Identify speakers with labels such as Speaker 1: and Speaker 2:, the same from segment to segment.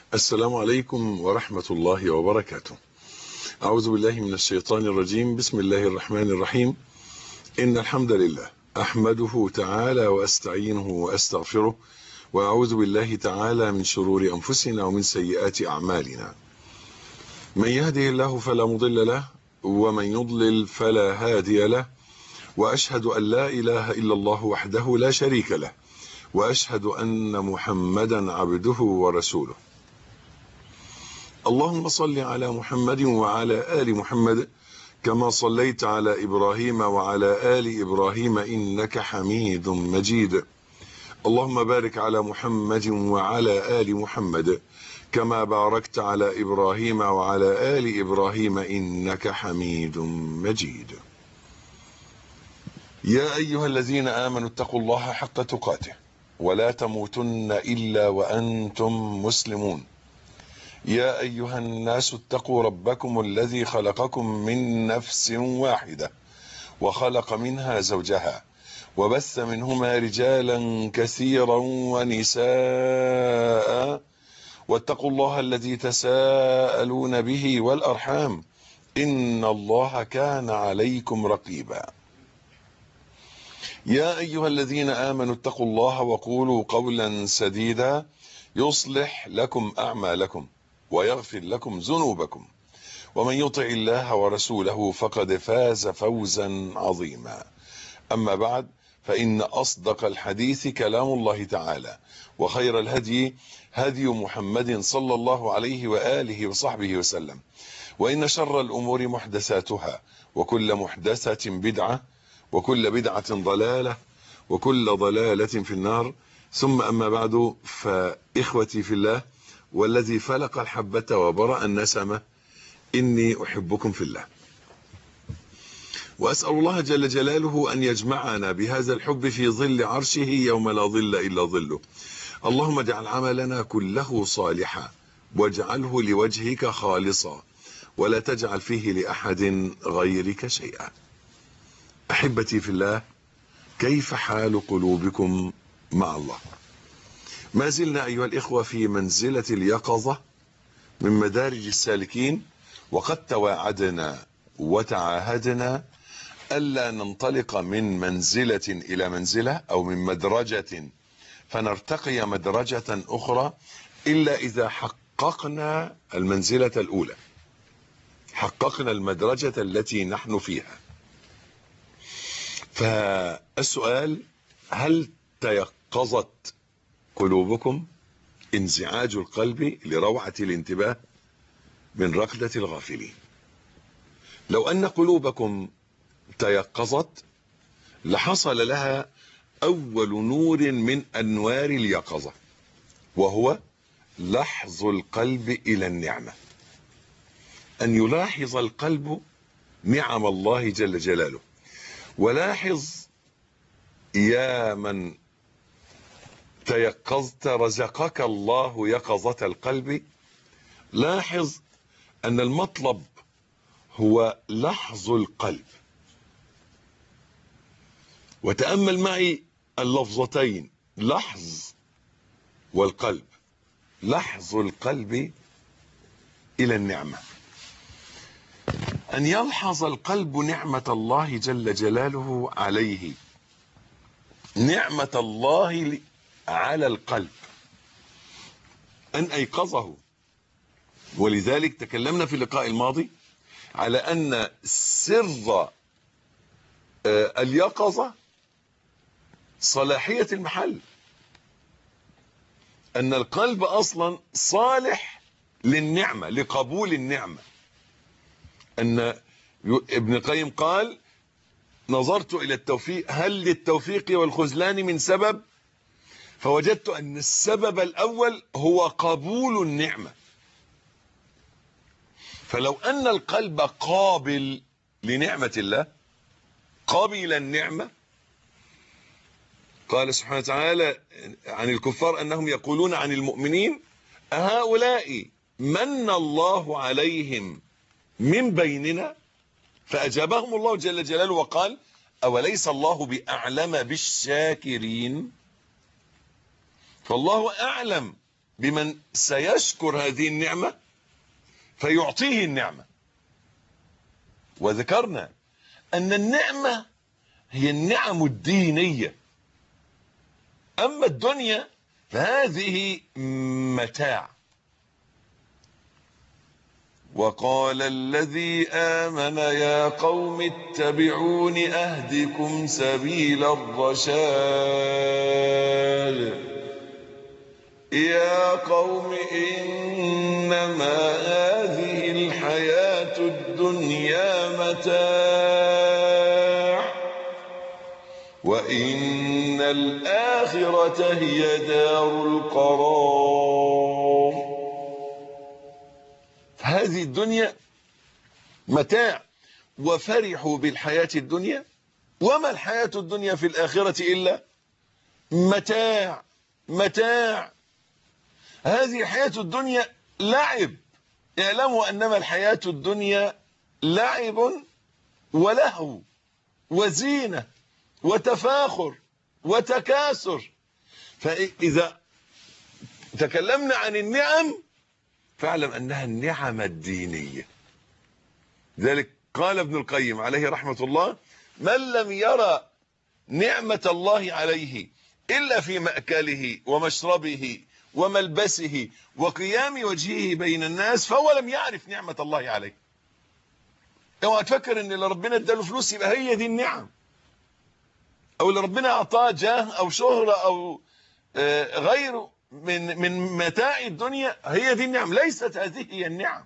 Speaker 1: السلام عليكم ورحمة الله وبركاته أعوذ بالله من الشيطان الرجيم بسم الله الرحمن الرحيم إن الحمد لله أحمده تعالى وأستعينه وأستغفره وأعوذ بالله تعالى من شرور أنفسنا ومن سيئات أعمالنا من يهده الله فلا مضل له ومن يضلل فلا هادي له وأشهد أن لا إله إلا الله وحده لا شريك له وأشهد أن محمدا عبده ورسوله اللهم صل على محمد وعلى آل محمد كما صليت على إبراهيم وعلى آل إبراهيم إنك حميد مجيد اللهم بارك على محمد وعلى آل محمد كما باركت على إبراهيم وعلى آل إبراهيم إنك حميد مجيد يا أيها الذين آمنوا اتقوا الله حق تقاته ولا تموتن إلا وأنتم مسلمون يا أيها الناس اتقوا ربكم الذي خلقكم من نفس واحدة وخلق منها زوجها وبث منهما رجالا كثيرا ونساء واتقوا الله الذي تساءلون به والأرحام إن الله كان عليكم رقيبا يا أيها الذين آمنوا اتقوا الله وقولوا قولا سديدا يصلح لكم أعمالكم ويغفر لكم ذنوبكم ومن يطع الله ورسوله فقد فاز فوزا عظيما أما بعد فإن أصدق الحديث كلام الله تعالى وخير الهدي هدي محمد صلى الله عليه وآله وصحبه وسلم وإن شر الأمور محدثاتها وكل محدثة بدعة وكل بدعة ضلالة وكل ضلالة في النار ثم أما بعد فإخوتي في الله والذي فلق الحبة وبرأ النسمة إني أحبكم في الله وأسأل الله جل جلاله أن يجمعنا بهذا الحب في ظل عرشه يوم لا ظل إلا ظله اللهم اجعل عملنا كله صالحا واجعله لوجهك خالصا ولا تجعل فيه لأحد غيرك شيئا أحبتي في الله كيف حال قلوبكم مع الله ما زلنا أيها الإخوة في منزلة اليقظة من مدارج السالكين وقد تواعدنا وتعاهدنا ألا ننطلق من منزلة إلى منزلة أو من مدرجة فنرتقي مدرجة أخرى إلا إذا حققنا المنزلة الأولى حققنا المدرجة التي نحن فيها فالسؤال هل تيقظت قلوبكم انزعاج القلب لروعة الانتباه من رقدة الغافلين لو أن قلوبكم تيقظت لحصل لها أول نور من أنوار اليقظة وهو لحظ القلب إلى النعمة أن يلاحظ القلب نعم الله جل جلاله ولاحظ يا من تيقظت رزقك الله يقظة القلب لاحظ أن المطلب هو لحظ القلب وتأمل معي اللفظتين لحظ والقلب لحظ القلب إلى النعمة أن يلحظ القلب نعمة الله جل جلاله عليه نعمة الله على القلب أن أيقظه ولذلك تكلمنا في اللقاء الماضي على أن سر اليقظة صلاحية المحل أن القلب أصلا صالح للنعمة لقبول النعمة أن ابن القيم قال نظرت إلى التوفيق هل للتوفيق والخذلان من سبب فوجدت أن السبب الأول هو قبول النعمة فلو أن القلب قابل لنعمة الله قبل النعمة قال سبحانه وتعالى عن الكفار أنهم يقولون عن المؤمنين هؤلاء من الله عليهم من بيننا فأجابهم الله جل جلاله وقال أوليس الله بأعلم بالشاكرين فالله أعلم بمن سيشكر هذه النعمة فيعطيه النعمة وذكرنا أن النعمة هي النعم الدينية أما الدنيا فهذه متاع وقال الذي آمن يا قوم اتبعون أهدكم سبيل الرشاد يا قوم إنما هذه الحياة الدنيا متاع وإن الآخرة هي دار القرار هذه الدنيا متاع وفرحوا بالحياة الدنيا وما الحياة الدنيا في الآخرة إلا متاع متاع هذه الحياة الدنيا لعب اعلموا أنما الحياة الدنيا لعب ولهو وزينة وتفاخر وتكاثر فإذا تكلمنا عن النعم فاعلم أنها النعم الدينية ذلك قال ابن القيم عليه رحمة الله من لم يرى نعمة الله عليه إلا في مأكله ومشربه وملبسه وقيام وجهه بين الناس فهو لم يعرف نعمة الله عليه اوعى تفكر ان اللي ربنا اداله فلوس يبقى هي دي النعم او اللي ربنا اعطاه جاه او شهرة او غيره من من متاع الدنيا هي دي النعم ليست هذه هي النعم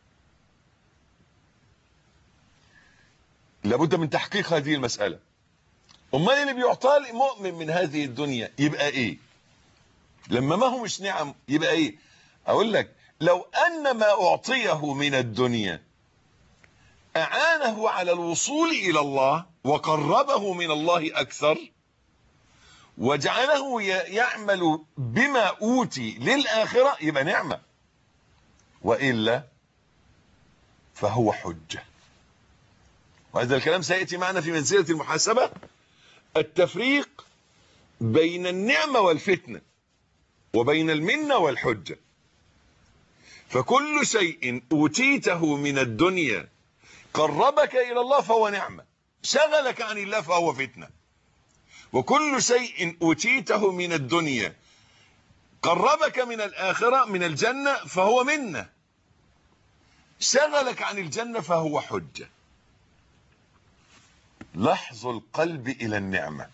Speaker 1: لابد من تحقيق هذه المسألة امال اللي بيعطاه المؤمن من هذه الدنيا يبقى ايه لما ما هو مش نعم يبقى ايه اقول لك لو ان ما اعطيه من الدنيا اعانه على الوصول الى الله وقربه من الله اكثر وجعله يعمل بما اوتي للاخره يبقى نعمه والا فهو حجه وهذا الكلام سياتي معنا في منزله المحاسبه التفريق بين النعمه والفتنه وبين المنه والحجه فكل شيء اوتيته من الدنيا قربك الى الله فهو نعمه شغلك عن الله فهو فتنه وكل شيء اوتيته من الدنيا قربك من الاخره من الجنه فهو منه شغلك عن الجنه فهو حجه لحظ القلب الى النعمه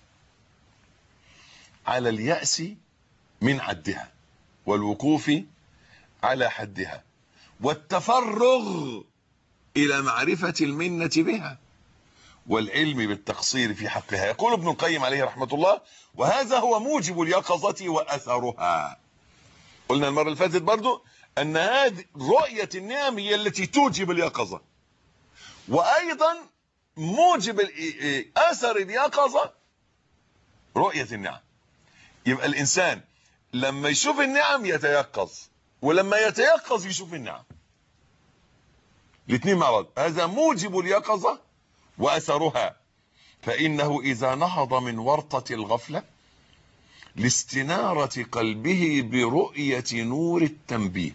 Speaker 1: على الياس من عدها والوقوف على حدها والتفرغ الى معرفه المنه بها والعلم بالتقصير في حقها يقول ابن القيم عليه رحمه الله وهذا هو موجب اليقظه واثرها قلنا المره اللي فاتت برضو ان هذه رؤيه النعم هي التي توجب اليقظه وايضا موجب اثر اليقظه رؤيه النعم يبقى الانسان لما يشوف النعم يتيقظ ولما يتيقظ يشوف النعم الاثنين مع بعض هذا موجب اليقظه واثرها فانه اذا نهض من ورطه الغفله لاستناره قلبه برؤيه نور التنبيه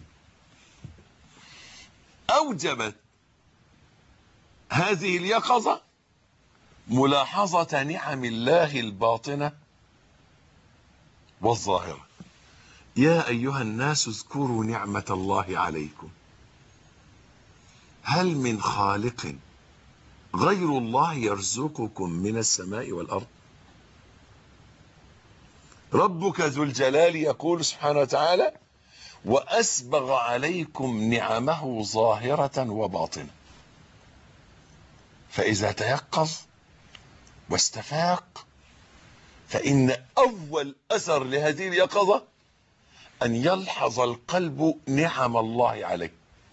Speaker 1: اوجبت هذه اليقظه ملاحظه نعم الله الباطنه والظاهره يا ايها الناس اذكروا نعمه الله عليكم هل من خالق غير الله يرزقكم من السماء والارض ربك ذو الجلال يقول سبحانه وتعالى واسبغ عليكم نعمه ظاهره وباطنه فاذا تيقظ واستفاق فان اول اثر لهذه اليقظه ان يلحظ القلب نعم الله عليه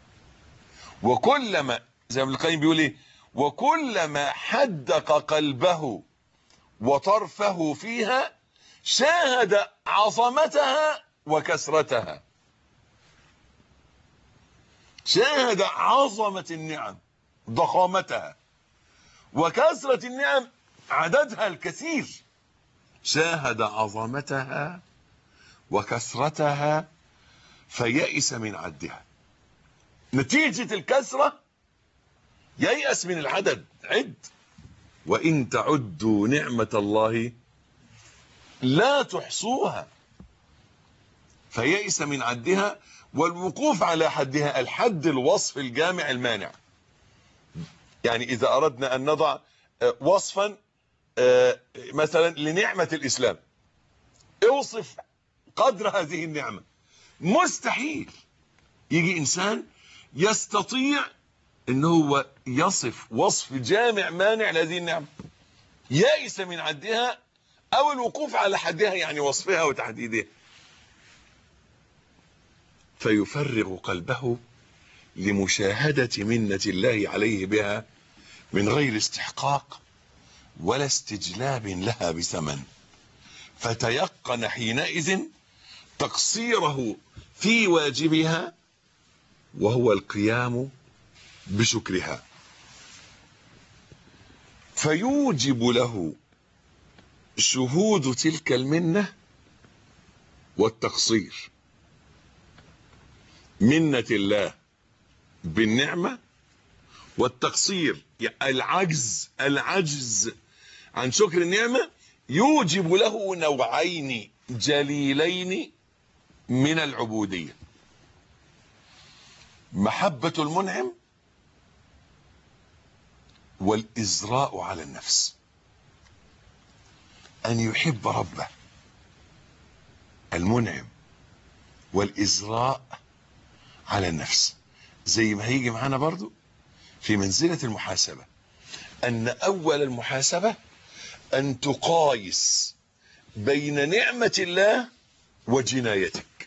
Speaker 1: وكلما زي ما ابن القيم بيقول ايه وكلما حدق قلبه وطرفه فيها شاهد عظمتها وكسرتها شاهد عظمة النعم ضخامتها وكثرة النعم عددها الكثير شاهد عظمتها وكثرتها فيئس من عدها نتيجة الكسرة ييأس من العدد عد وإن تعدوا نعمة الله لا تحصوها فيئس من عدها والوقوف على حدها الحد الوصف الجامع المانع يعني إذا أردنا أن نضع وصفا مثلا لنعمة الإسلام اوصف قدر هذه النعمة مستحيل يجي إنسان يستطيع ان هو يصف وصف جامع مانع لهذه النعمة يائس من عدها او الوقوف على حدها يعني وصفها وتحديدها فيفرغ قلبه لمشاهدة منة الله عليه بها من غير استحقاق ولا استجلاب لها بثمن فتيقن حينئذ تقصيره في واجبها وهو القيام بشكرها فيوجب له شهود تلك المنة والتقصير منة الله بالنعمة والتقصير العجز العجز عن شكر النعمة يوجب له نوعين جليلين من العبودية محبة المنعم والإزراء على النفس أن يحب ربه المنعم والإزراء على النفس زي ما هيجي معانا برضو في منزلة المحاسبة أن أول المحاسبة أن تقايس بين نعمة الله وجنايتك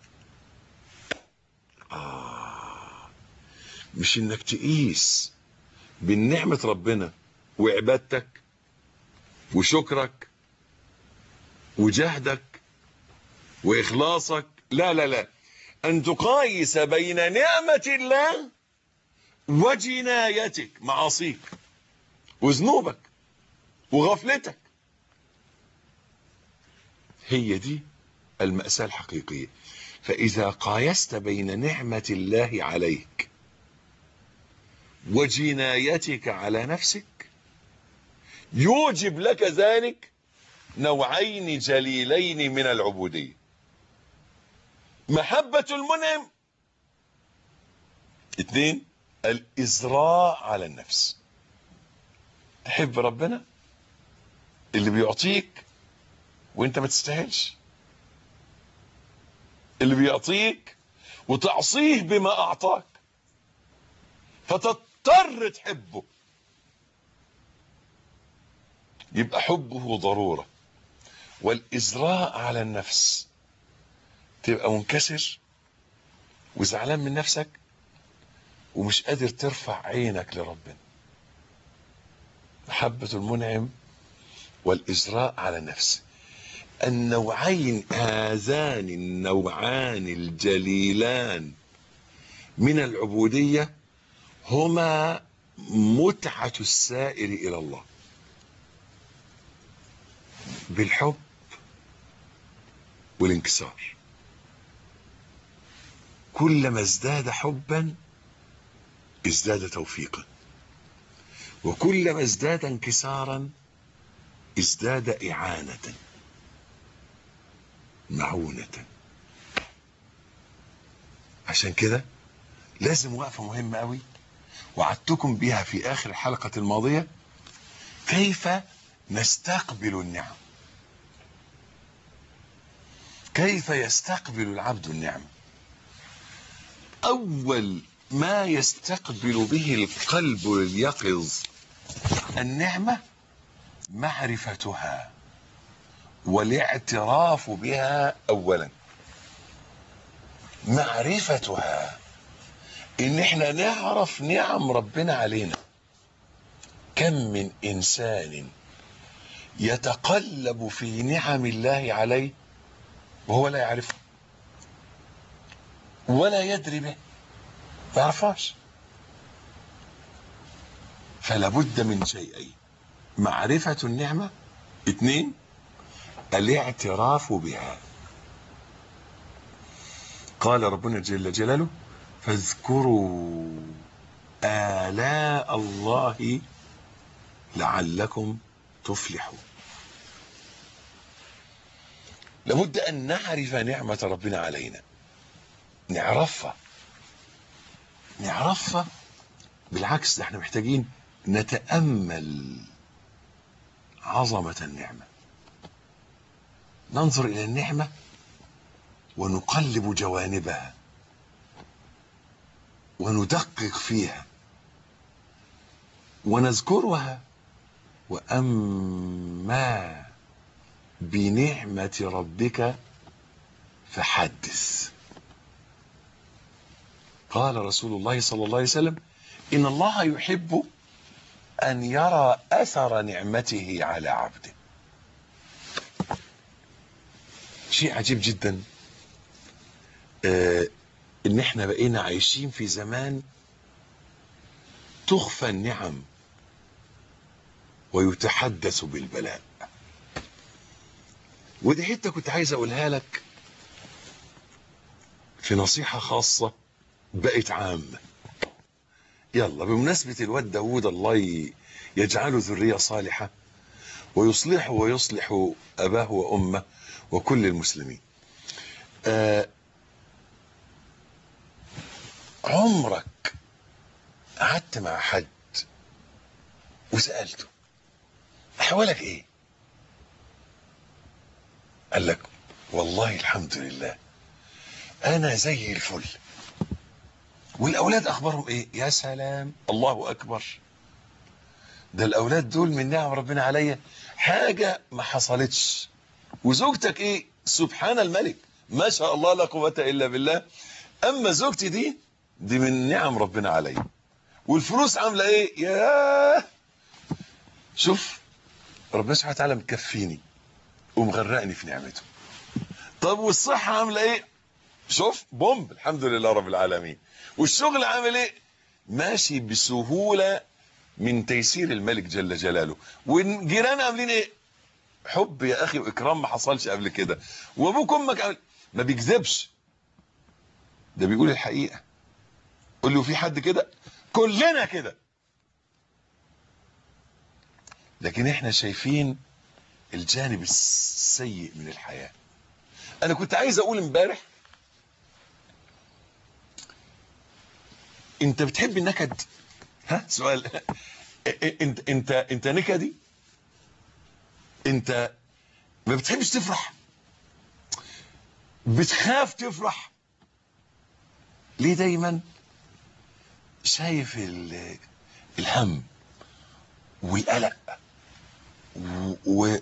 Speaker 1: آه مش إنك تقيس بين نعمة ربنا وعبادتك وشكرك وجهدك وإخلاصك لا لا لا أن تقايس بين نعمة الله وجنايتك معاصيك وذنوبك وغفلتك هي دي المأساة الحقيقية فإذا قايست بين نعمة الله عليك وجنايتك على نفسك يوجب لك ذلك نوعين جليلين من العبودية محبة المنعم اثنين الإزراء على النفس تحب ربنا اللي بيعطيك وانت ما تستاهلش اللي بيعطيك وتعصيه بما أعطاك فتضطر تحبه يبقى حبه ضرورة والإزراء على النفس تبقى منكسر وزعلان من نفسك ومش قادر ترفع عينك لربنا محبة المنعم والإزراء على النفس النوعين هذان النوعان الجليلان من العبودية هما متعة السائر إلى الله بالحب والانكسار كلما ازداد حبا ازداد توفيقا وكلما ازداد انكسارا ازداد إعانة معونة عشان كده لازم وقفة مهمة قوي وعدتكم بها في آخر الحلقة الماضية كيف نستقبل النعم كيف يستقبل العبد النعم أول ما يستقبل به القلب اليقظ النعمة معرفتها والاعتراف بها أولا معرفتها ان احنا نعرف نعم ربنا علينا كم من انسان يتقلب في نعم الله عليه وهو لا يعرفه ولا يدري به ما يعرفهاش فلا بد من شيئين معرفة النعمة اثنين الاعتراف بها قال ربنا جل جلاله فاذكروا آلاء الله لعلكم تفلحون لابد أن نعرف نعمة ربنا علينا نعرفها نعرفها بالعكس ده احنا محتاجين نتأمل عظمة النعمة ننظر إلى النعمة ونقلب جوانبها وندقق فيها ونذكرها وأما بنعمة ربك فحدث قال رسول الله صلى الله عليه وسلم إن الله يحب أن يرى أثر نعمته على عبده شيء عجيب جدا آه ان احنا بقينا عايشين في زمان تخفى النعم ويتحدث بالبلاء ودي حته كنت عايز اقولها لك في نصيحه خاصه بقت عامه يلا بمناسبه الواد داوود الله يجعله ذريه صالحه ويصلحه ويصلح اباه وامه وكل المسلمين آه عمرك قعدت مع حد وسألته أحوالك إيه؟ قال لك والله الحمد لله أنا زي الفل والأولاد أخبارهم إيه؟ يا سلام الله أكبر ده الأولاد دول من نعم ربنا عليا حاجة ما حصلتش وزوجتك إيه؟ سبحان الملك ما شاء الله لا قوة إلا بالله أما زوجتي دي دي من نعم ربنا عليا والفلوس عامله ايه ياه شوف ربنا سبحانه وتعالى مكفيني ومغرقني في نعمته طب والصحه عامله ايه شوف بومب الحمد لله رب العالمين والشغل عامل ايه ماشي بسهوله من تيسير الملك جل جلاله والجيران عاملين ايه حب يا اخي واكرام ما حصلش قبل كده وابوك امك عامل ما بيكذبش ده بيقول الحقيقه قول له في حد كده كلنا كده لكن احنا شايفين الجانب السيء من الحياة انا كنت عايز اقول امبارح انت بتحب النكد ها سؤال انت انت انت نكدي انت ما بتحبش تفرح بتخاف تفرح ليه دايما شايف الهم والقلق و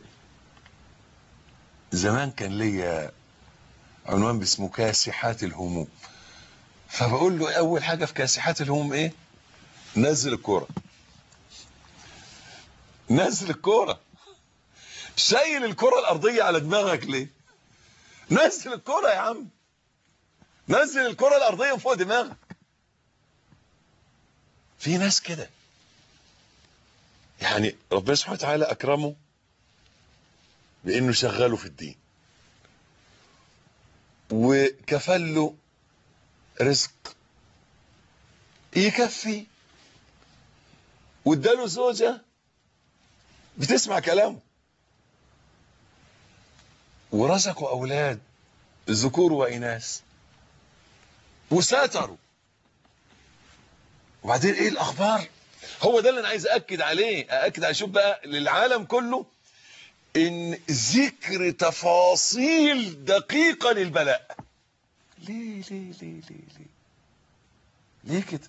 Speaker 1: زمان كان ليا عنوان باسمه كاسحات الهموم فبقول له اول حاجه في كاسحات الهموم ايه نزل الكوره نزل الكوره شايل الكره الارضيه على دماغك ليه نزل الكره يا عم نزل الكره الارضيه فوق دماغك في ناس كده يعني ربنا سبحانه وتعالى اكرمه بانه شغله في الدين وكفل له رزق يكفي واداله زوجه بتسمع كلامه ورزقوا اولاد ذكور واناث وساتروا وبعدين ايه الاخبار هو ده اللي انا عايز اكد عليه ااكد عليه شوف بقى للعالم كله ان ذكر تفاصيل دقيقه للبلاء ليه ليه ليه ليه ليه ليه كده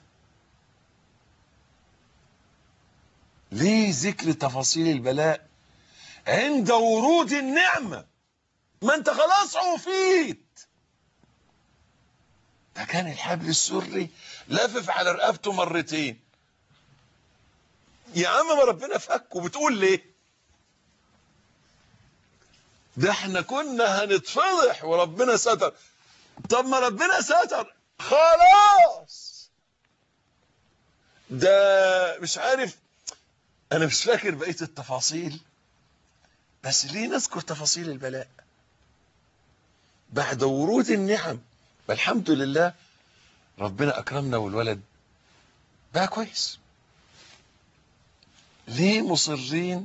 Speaker 1: ليه ذكر تفاصيل البلاء عند ورود النعمه ما انت خلاص عوفيت ده كان الحبل السري لافف على رقبته مرتين يا عم ما ربنا فك وبتقول ليه ده احنا كنا هنتفضح وربنا ستر طب ما ربنا ستر خلاص ده مش عارف انا مش فاكر بقيه التفاصيل بس ليه نذكر تفاصيل البلاء بعد ورود النعم الحمد لله ربنا اكرمنا والولد بقى كويس ليه مصرين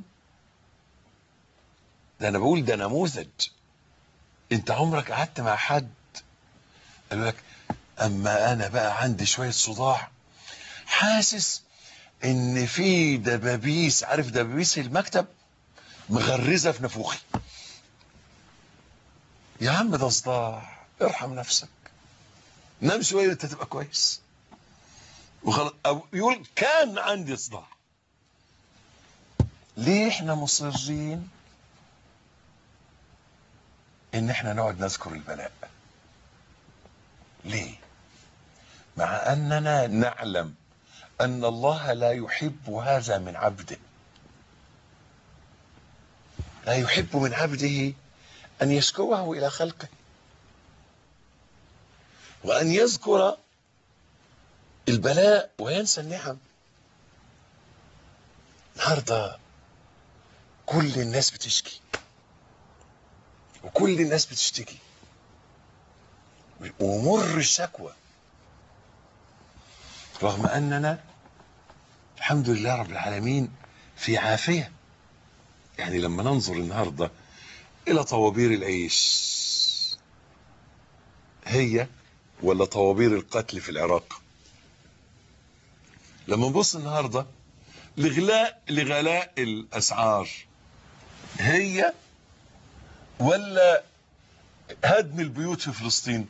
Speaker 1: ده انا بقول ده نموذج انت عمرك قعدت مع حد قال لك اما انا بقى عندي شويه صداع حاسس ان في دبابيس عارف دبابيس المكتب مغرزه في نافوخي يا عم ده صداع ارحم نفسك نام شويه انت تبقى كويس وخلاص أو يقول كان عندي صداع ليه احنا مصرين ان احنا نقعد نذكر البلاء ليه مع اننا نعلم ان الله لا يحب هذا من عبده لا يحب من عبده ان يشكوه الى خلقه وان يذكر البلاء وينسى النعم النهارده كل الناس بتشكي وكل الناس بتشتكي ومر الشكوى رغم اننا الحمد لله رب العالمين في عافيه يعني لما ننظر النهارده الى طوابير العيش هي ولا طوابير القتل في العراق لما نبص النهارده لغلاء لغلاء الاسعار هي ولا هدم البيوت في فلسطين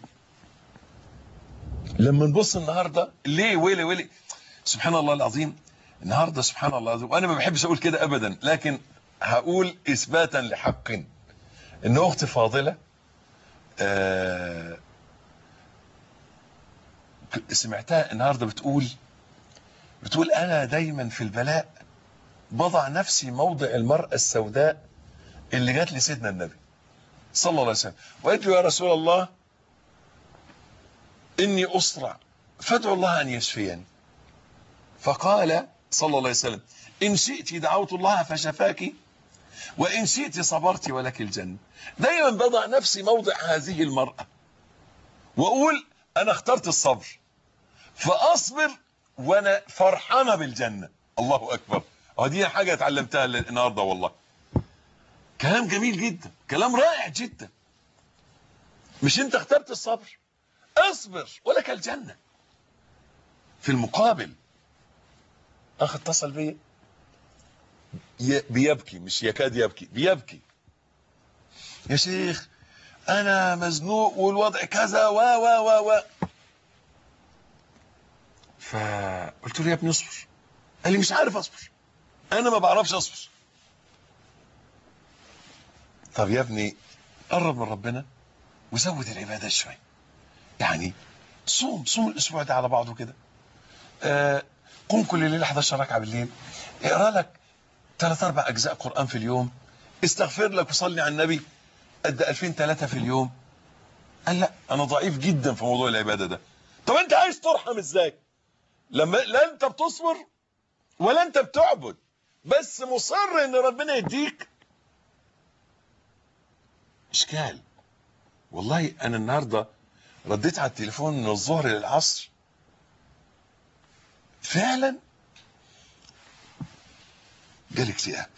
Speaker 1: لما نبص النهارده ليه ويلي ويلي سبحان الله العظيم النهارده سبحان الله العظيم وانا ما بحبش اقول كده ابدا لكن هقول اثباتا لحق ان اختي فاضله آه سمعتها النهارده بتقول بتقول انا دايما في البلاء بضع نفسي موضع المراه السوداء اللي جات لسيدنا النبي صلى الله عليه وسلم وقالت له يا رسول الله اني اصرع فادعو الله ان يشفيني فقال صلى الله عليه وسلم ان شئت دعوت الله فشفاك وان شئت صبرت ولك الجنه دايما بضع نفسي موضع هذه المراه واقول انا اخترت الصبر فاصبر وانا فرحانه بالجنه الله اكبر ودي حاجه اتعلمتها النهارده والله كلام جميل جدا كلام رائع جدا مش انت اخترت الصبر اصبر ولك الجنه في المقابل اخ اتصل بي بيبكي مش يكاد يبكي بيبكي يا شيخ انا مزنوق والوضع كذا و و و و فقلت له يا ابني اصبر قال لي مش عارف اصبر انا ما بعرفش اصبر طب يا ابني قرب من ربنا وزود العبادة شوية يعني صوم صوم الاسبوع ده على بعضه كده آه قم كل ليله 11 ركعه بالليل اقرا لك ثلاث اربع اجزاء قران في اليوم استغفر لك وصلي على النبي قد 2000 3 في اليوم قال لا انا ضعيف جدا في موضوع العباده ده طب انت عايز ترحم ازاي لما لا انت بتصبر ولا انت بتعبد بس مصر ان ربنا يديك اشكال والله انا النهارده رديت على التليفون من الظهر للعصر فعلا جالي اكتئاب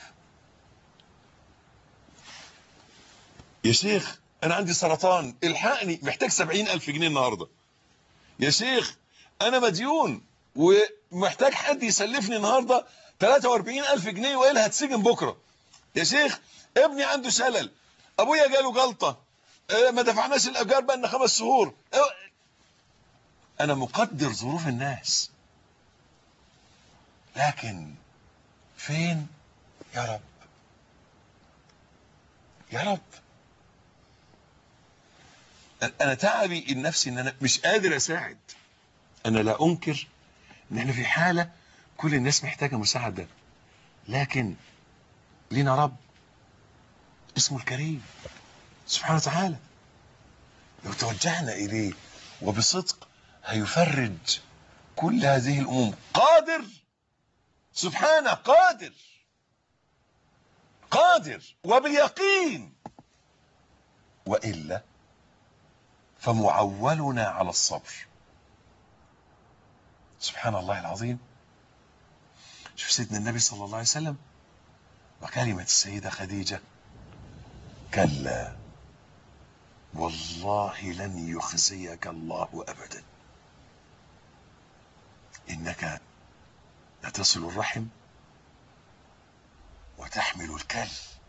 Speaker 1: يا شيخ انا عندي سرطان الحقني محتاج سبعين الف جنيه النهارده يا شيخ انا مديون ومحتاج حد يسلفني النهارده 43 الف جنيه والا هتسجن بكره يا شيخ ابني عنده شلل ابويا جاله جلطه اه ما دفعناش الايجار بقى لنا خمس شهور اه انا مقدر ظروف الناس لكن فين يا رب يا رب انا تعبي النفسي ان انا مش قادر اساعد انا لا انكر ان احنا في حاله كل الناس محتاجه مساعده لكن لنا رب اسمه الكريم سبحانه وتعالى لو توجهنا اليه وبصدق هيفرج كل هذه الامور قادر سبحانه قادر قادر وباليقين والا فمعولنا على الصبر سبحان الله العظيم شوف سيدنا النبي صلى الله عليه وسلم وكلمة السيدة خديجة كلا والله لن يخزيك الله أبدا إنك لتصل الرحم وتحمل الكل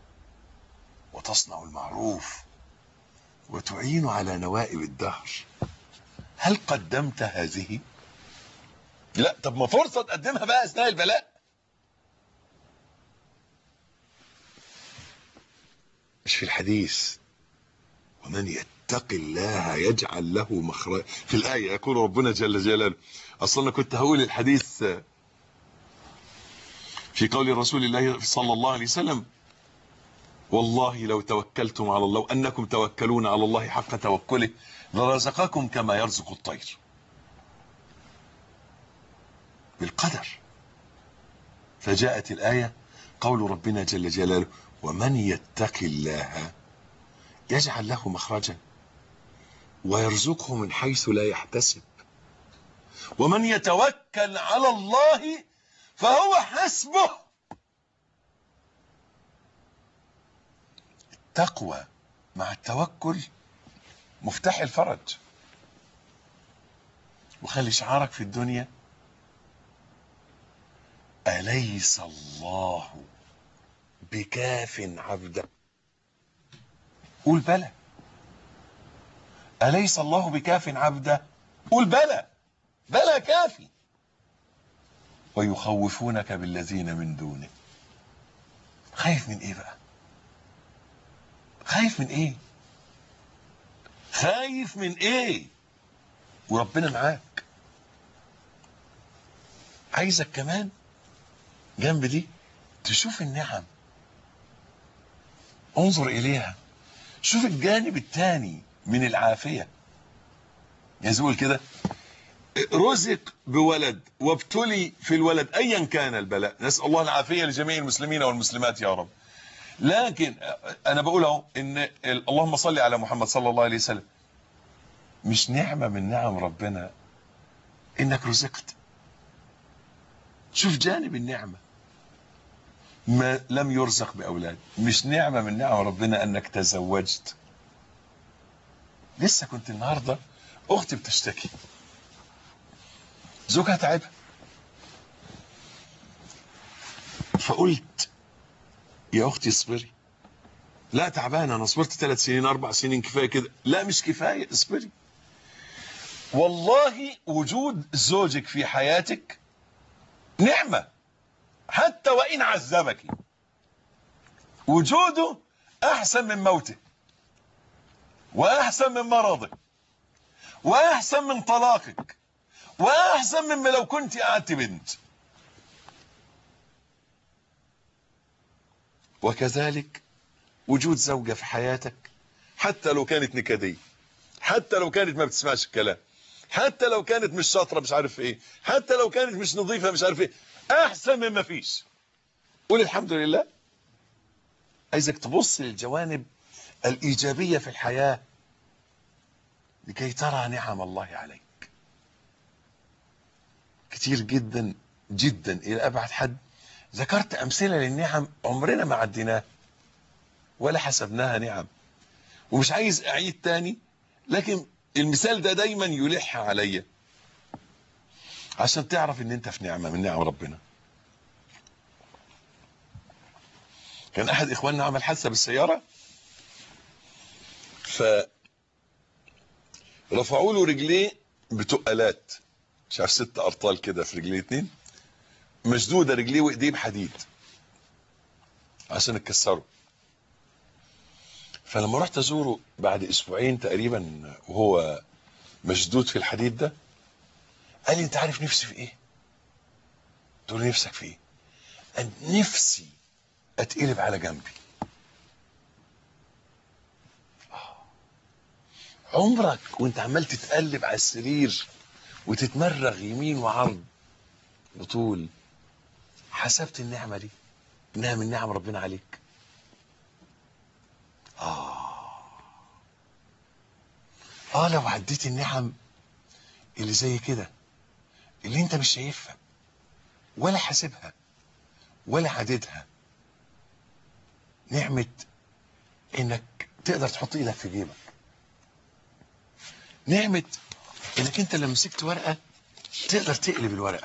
Speaker 1: وتصنع المعروف وتعين على نوائب الدهر هل قدمت هذه لا طب ما فرصة تقدمها بقى أثناء البلاء مش في الحديث ومن يتق الله يجعل له مخرج في الآية يقول ربنا جل جلاله أصلا أنا كنت هقول الحديث في قول رسول الله صلى الله عليه وسلم والله لو توكلتم على الله وأنكم توكلون على الله حق توكله لرزقكم كما يرزق الطير بالقدر فجاءت الآية قول ربنا جل جلاله ومن يتق الله يجعل له مخرجا ويرزقه من حيث لا يحتسب ومن يتوكل على الله فهو حسبه التقوى مع التوكل مفتاح الفرج وخلي شعارك في الدنيا أليس الله بكاف عبده قول بلى أليس الله بكاف عبده قول بلى بلى كافي ويخوفونك بالذين من دونه خايف من ايه بقى خايف من ايه خايف من ايه وربنا معاك عايزك كمان جنب دي تشوف النعم انظر اليها شوف الجانب الثاني من العافية يزول كده رزق بولد وابتلي في الولد ايا كان البلاء نسأل الله العافية لجميع المسلمين والمسلمات يا رب لكن انا بقول اهو ان اللهم صل على محمد صلى الله عليه وسلم مش نعمة من نعم ربنا انك رزقت شوف جانب النعمة ما لم يرزق بأولاد مش نعمة من نعم ربنا أنك تزوجت لسه كنت النهاردة أختي بتشتكي زوجها تعبها فقلت يا أختي اصبري لا تعبانة أنا صبرت ثلاث سنين أربع سنين كفاية كده لا مش كفاية اصبري والله وجود زوجك في حياتك نعمة حتى وإن عذبك وجوده أحسن من موته وأحسن من مرضك وأحسن من طلاقك وأحسن مما لو كنت قعدت بنت وكذلك وجود زوجة في حياتك حتى لو كانت نكدية حتى لو كانت ما بتسمعش الكلام حتى لو كانت مش شاطرة مش عارف ايه حتى لو كانت مش نظيفة مش عارف ايه احسن مما فيش قول الحمد لله عايزك تبص للجوانب الايجابية في الحياة لكي ترى نعم الله عليك كتير جدا جدا الى ابعد حد ذكرت امثلة للنعم عمرنا ما عديناها ولا حسبناها نعم ومش عايز اعيد تاني لكن المثال ده دايما يلح عليا عشان تعرف ان انت في نعمة من نعم ربنا كان احد اخواننا عمل حادثة بالسيارة ف رفعوا له رجليه بتقلات مش عارف ست ارطال كده في رجليه اتنين مشدودة رجليه وايديه بحديد عشان اتكسروا فلما رحت ازوره بعد اسبوعين تقريبا وهو مشدود في الحديد ده قال لي انت عارف نفسي في ايه تقول لي نفسك في ايه قال نفسي اتقلب على جنبي عمرك وانت عمال تتقلب على السرير وتتمرغ يمين وعرض بطول حسبت النعمة دي انها من نعم ربنا عليك آه اه لو عديت النعم اللي زي كده اللي انت مش شايفها ولا حاسبها ولا عددها نعمة انك تقدر تحط ايدك في جيبك نعمة انك انت لما مسكت ورقة تقدر تقلب الورقة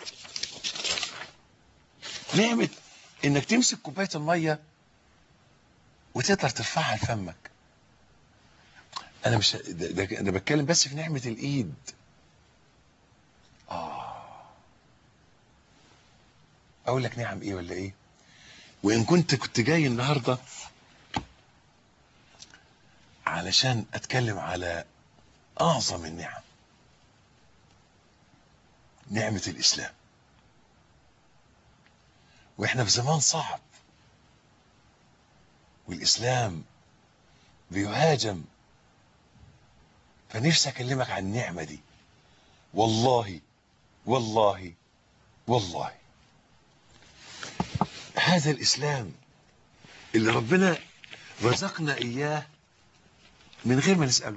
Speaker 1: نعمة انك تمسك كوباية المية وتقدر ترفعها لفمك انا مش ده, ده انا بتكلم بس في نعمة الايد اه اقول لك نعم ايه ولا ايه وان كنت كنت جاي النهارده علشان اتكلم على اعظم النعم نعمة الاسلام واحنا في زمان صعب والاسلام بيهاجم فنفسي اكلمك عن النعمة دي والله والله والله هذا الاسلام اللي ربنا رزقنا اياه من غير ما نسأله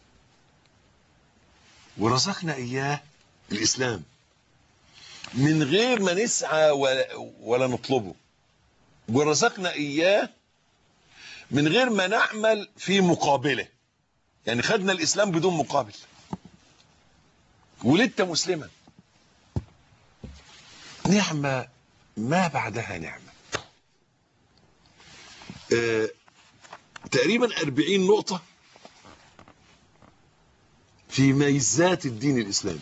Speaker 1: ورزقنا اياه الاسلام من غير ما نسعى ولا, ولا نطلبه ورزقنا اياه من غير ما نعمل في مقابله يعني خدنا الاسلام بدون مقابل ولدت مسلما نعمة ما بعدها نعمة آه تقريبا أربعين نقطة في ميزات الدين الإسلامي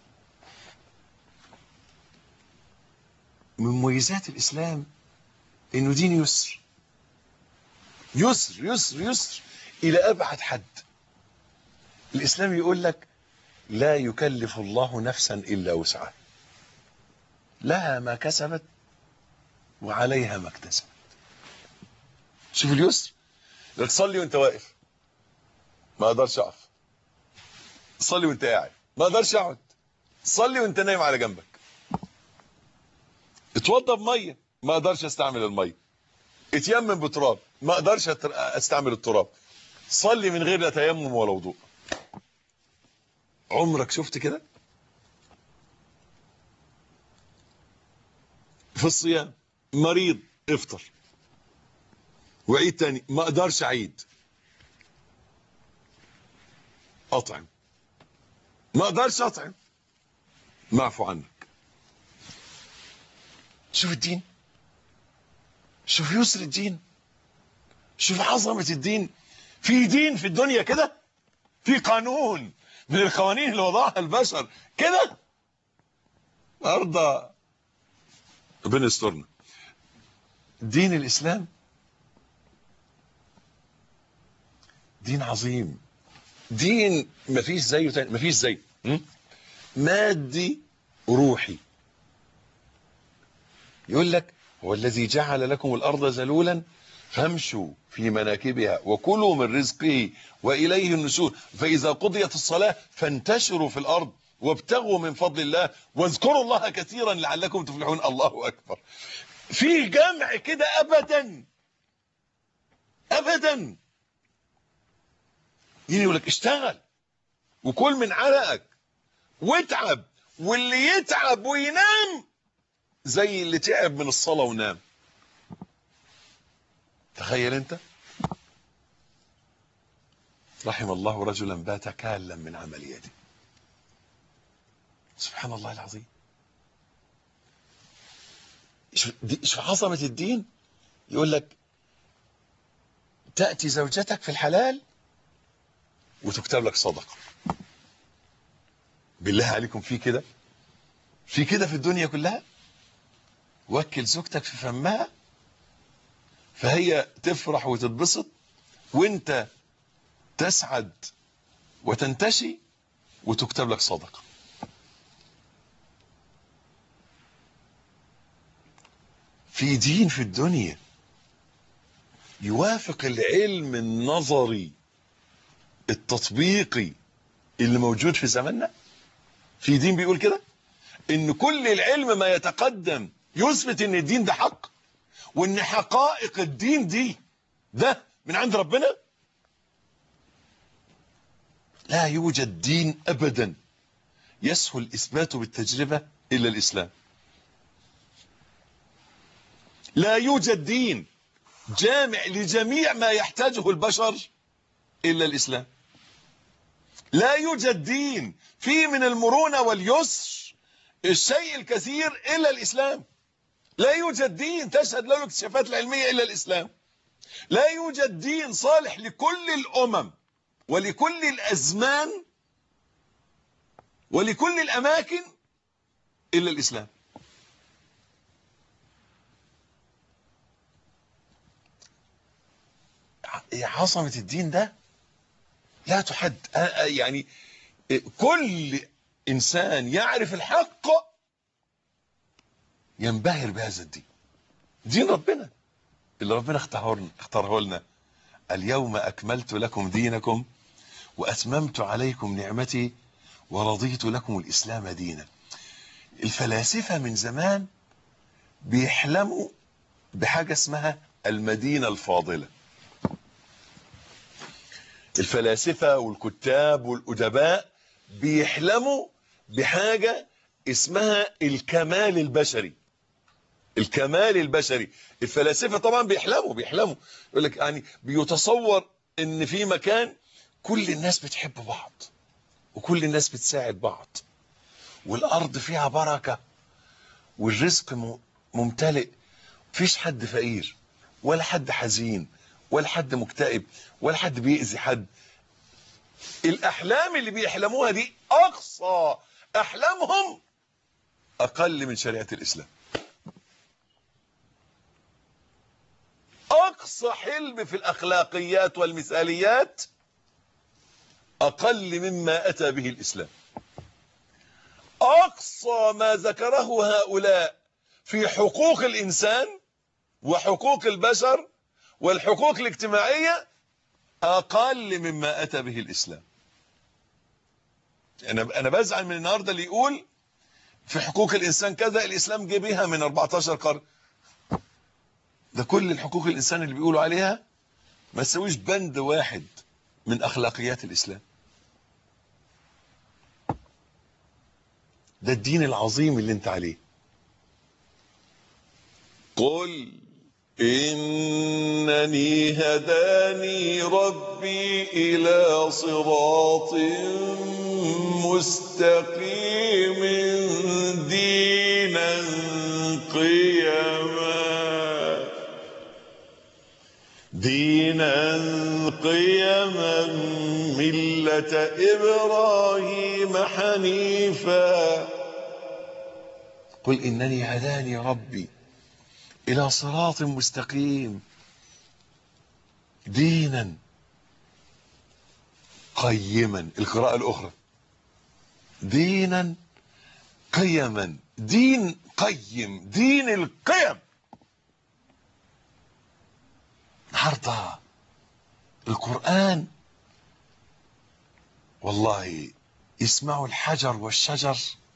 Speaker 1: من مميزات الإسلام إنه دين يسر يسر يسر يسر إلى أبعد حد الإسلام يقول لك لا يكلف الله نفسا إلا وسعها لها ما كسبت وعليها ما اكتسبت شوف اليسر لا تصلي وانت واقف ما اقدرش اقف صلي وانت قاعد ما اقدرش اقعد صلي وانت نايم على جنبك اتوضى بميه ما اقدرش استعمل الميه اتيمم بتراب ما اقدرش استعمل التراب صلي من غير لا تيمم ولا وضوء عمرك شفت كده في الصيام مريض افطر وعيد تاني ما اقدرش اعيد اطعم ما اقدرش اطعم معفو عنك شوف الدين شوف يسر الدين شوف عظمة الدين في دين في الدنيا كده في قانون من القوانين اللي وضعها البشر كده ارضى ربنا يسترنا دين الاسلام دين عظيم دين مفيش زيه تاني مفيش زيه مادي روحي يقول لك هو الذي جعل لكم الارض ذلولا فامشوا في مناكبها وكلوا من رزقه واليه النشور فاذا قضيت الصلاه فانتشروا في الارض وابتغوا من فضل الله واذكروا الله كثيرا لعلكم تفلحون الله اكبر في جمع كده ابدا ابدا يجي يقول لك اشتغل وكل من عرقك واتعب واللي يتعب وينام زي اللي تعب من الصلاه ونام تخيل انت رحم الله رجلا بات كالا من عمل يده سبحان الله العظيم شوف عظمة الدين يقول لك تأتي زوجتك في الحلال وتكتب لك صدقة بالله عليكم في كده في كده في الدنيا كلها وكل زوجتك في فمها فهي تفرح وتتبسط وانت تسعد وتنتشي وتكتب لك صدقه في دين في الدنيا يوافق العلم النظري التطبيقي اللي موجود في زماننا في دين بيقول كده ان كل العلم ما يتقدم يثبت ان الدين ده حق وان حقائق الدين دي ده من عند ربنا لا يوجد دين أبدا يسهل إثباته بالتجربة إلا الإسلام لا يوجد دين جامع لجميع ما يحتاجه البشر إلا الإسلام لا يوجد دين فيه من المرونة واليسر الشيء الكثير إلا الإسلام لا يوجد دين تشهد له الاكتشافات العلمية إلا الإسلام لا يوجد دين صالح لكل الأمم ولكل الأزمان ولكل الأماكن إلا الإسلام عظمة الدين ده لا تحد يعني كل إنسان يعرف الحق ينبهر بهذا الدين دين ربنا اللي ربنا اختاره اختاره لنا اليوم أكملت لكم دينكم وأتممت عليكم نعمتي ورضيت لكم الإسلام دينا الفلاسفة من زمان بيحلموا بحاجة اسمها المدينة الفاضلة الفلاسفة والكتاب والأدباء بيحلموا بحاجة اسمها الكمال البشري الكمال البشري الفلاسفة طبعا بيحلموا بيحلموا يقول لك يعني بيتصور ان في مكان كل الناس بتحب بعض وكل الناس بتساعد بعض والارض فيها بركة والرزق ممتلئ مفيش حد فقير ولا حد حزين ولا حد مكتئب ولا حد بيأذي حد الاحلام اللي بيحلموها دي اقصى احلامهم اقل من شريعة الاسلام اقصى حلم في الاخلاقيات والمثاليات اقل مما اتى به الاسلام اقصى ما ذكره هؤلاء في حقوق الانسان وحقوق البشر والحقوق الاجتماعية اقل مما اتى به الاسلام انا انا بزعل من النهارده اللي يقول في حقوق الانسان كذا الاسلام جه بيها من 14 قرن ده كل الحقوق الانسان اللي بيقولوا عليها ما تسويش بند واحد من اخلاقيات الاسلام ده الدين العظيم اللي انت عليه قل إنني هداني ربي إلى صراط مستقيم دينا قيما دينا قيما ملة إبراهيم حنيفا قل إنني هداني ربي إلى صراط مستقيم دينا قيما القراءة الأخرى دينا قيما دين قيم دين القيم النهارده القرآن والله يسمع الحجر والشجر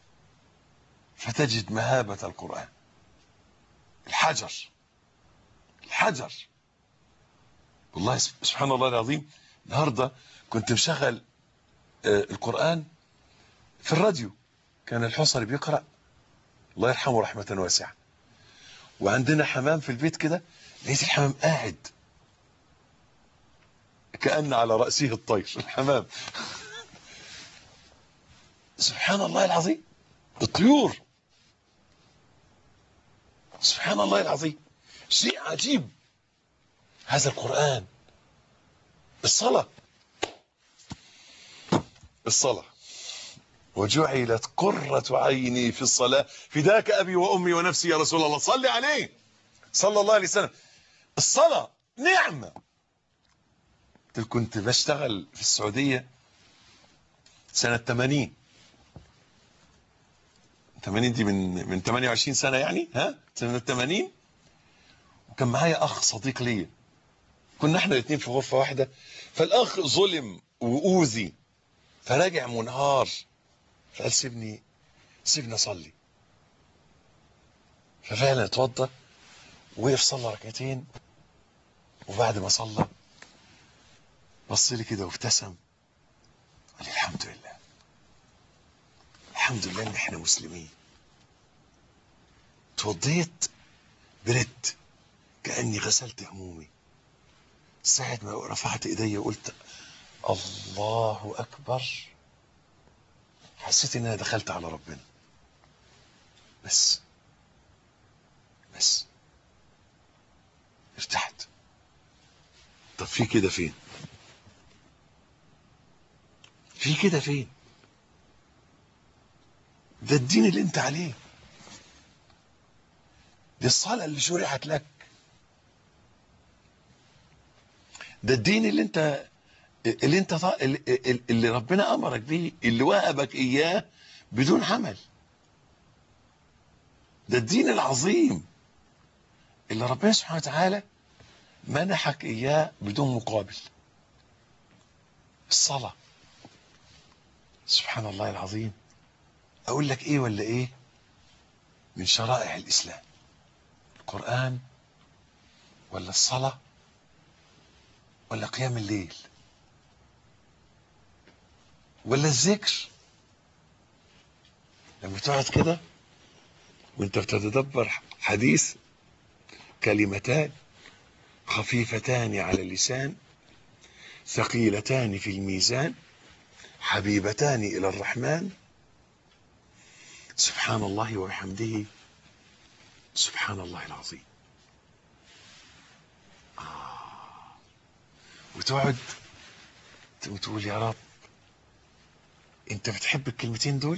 Speaker 1: فتجد مهابة القرآن الحجر الحجر والله سبحان الله العظيم النهارده كنت مشغل القرآن في الراديو كان الحصري بيقرأ الله يرحمه رحمة واسعة وعندنا حمام في البيت كده لقيت الحمام قاعد كأن على رأسه الطير الحمام سبحان الله العظيم الطيور سبحان الله العظيم شيء عجيب هذا القرآن الصلاة الصلاة وجعلت قرة عيني في الصلاة فداك أبي وأمي ونفسي يا رسول الله صلي عليه صلى الله عليه وسلم الصلاة نعمة كنت بشتغل في السعودية سنة 80 80 دي من من 28 سنة يعني ها سنة 80 وكان معايا أخ صديق ليا كنا احنا الاثنين في غرفة واحدة فالأخ ظلم وأوذي فراجع منهار فقال سيبني سيبني أصلي ففعلا اتوضى وقف صلى ركعتين وبعد ما صلى بص لي كده وابتسم قال الحمد لله الحمد لله ان احنا مسلمين توضيت برد كاني غسلت همومي ساعة ما رفعت ايدي وقلت الله اكبر حسيت ان انا دخلت على ربنا بس بس ارتحت طب في كده فين في كده فين ده الدين اللي انت عليه دي الصلاة اللي شرعت لك ده الدين اللي انت اللي انت ط- اللي, اللي ربنا امرك بيه اللي وهبك اياه بدون عمل ده الدين العظيم اللي ربنا سبحانه وتعالى منحك اياه بدون مقابل الصلاة سبحان الله العظيم اقول لك ايه ولا ايه من شرائع الاسلام القرآن ولا الصلاة ولا قيام الليل ولا الذكر لما تقعد كده وانت بتتدبر حديث كلمتان خفيفتان على اللسان ثقيلتان في الميزان حبيبتان الى الرحمن سبحان الله وبحمده سبحان الله العظيم آه. وتقعد وتقول يا رب انت بتحب الكلمتين دول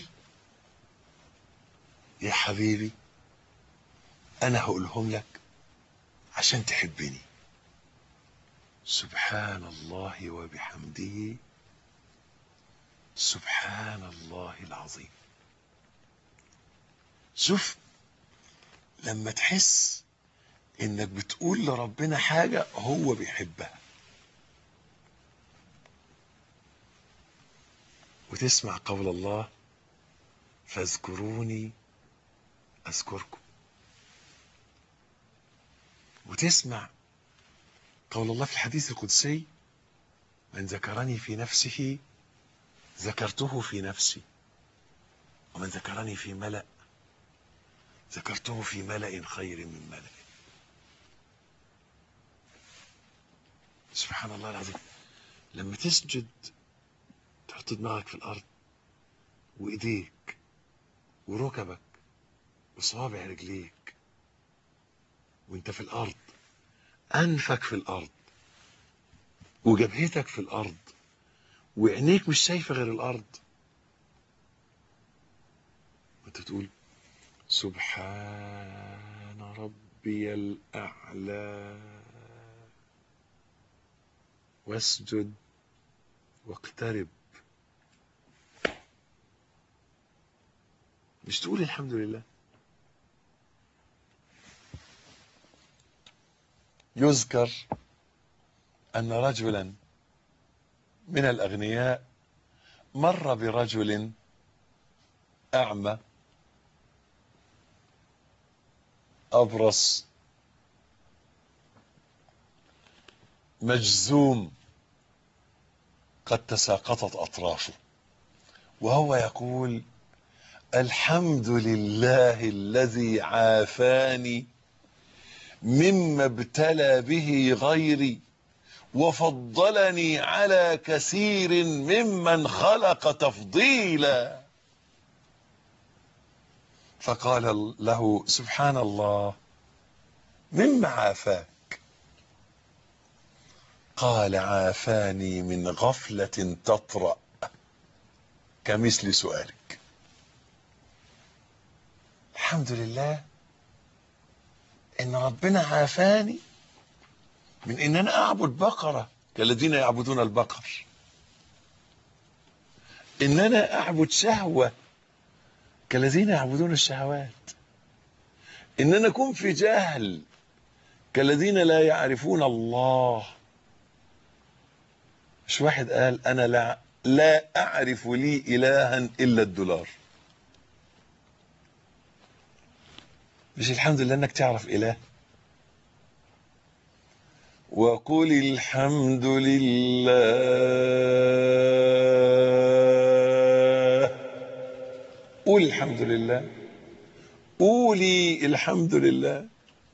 Speaker 1: يا حبيبي انا هقولهم لك عشان تحبني سبحان الله وبحمده سبحان الله العظيم شوف لما تحس انك بتقول لربنا حاجة هو بيحبها وتسمع قول الله فاذكروني اذكركم وتسمع قول الله في الحديث القدسي من ذكرني في نفسه ذكرته في نفسي ومن ذكرني في ملأ ذكرته في ملأ خير من ملأ سبحان الله العظيم لما تسجد تحط دماغك في الأرض وإيديك وركبك وصوابع رجليك وانت في الأرض أنفك في الأرض وجبهتك في الأرض وعينيك مش شايفة غير الأرض وانت تقول سبحان ربي الأعلى واسجد واقترب مش تقول الحمد لله يذكر أن رجلا من الأغنياء مر برجل أعمى أبرص مجزوم قد تساقطت أطرافه وهو يقول الحمد لله الذي عافاني مما ابتلى به غيري وفضلني على كثير ممن خلق تفضيلا فقال له سبحان الله مما عافاك قال عافاني من غفلة تطرأ كمثل سؤالك الحمد لله ان ربنا عافاني من ان انا اعبد بقرة كالذين يعبدون البقر ان انا اعبد شهوة كالذين يعبدون الشهوات ان انا اكون في جهل كالذين لا يعرفون الله مش واحد قال انا لا لا اعرف لي الها الا الدولار مش الحمد لله انك تعرف اله وقل الحمد لله قول الحمد لله قولي الحمد لله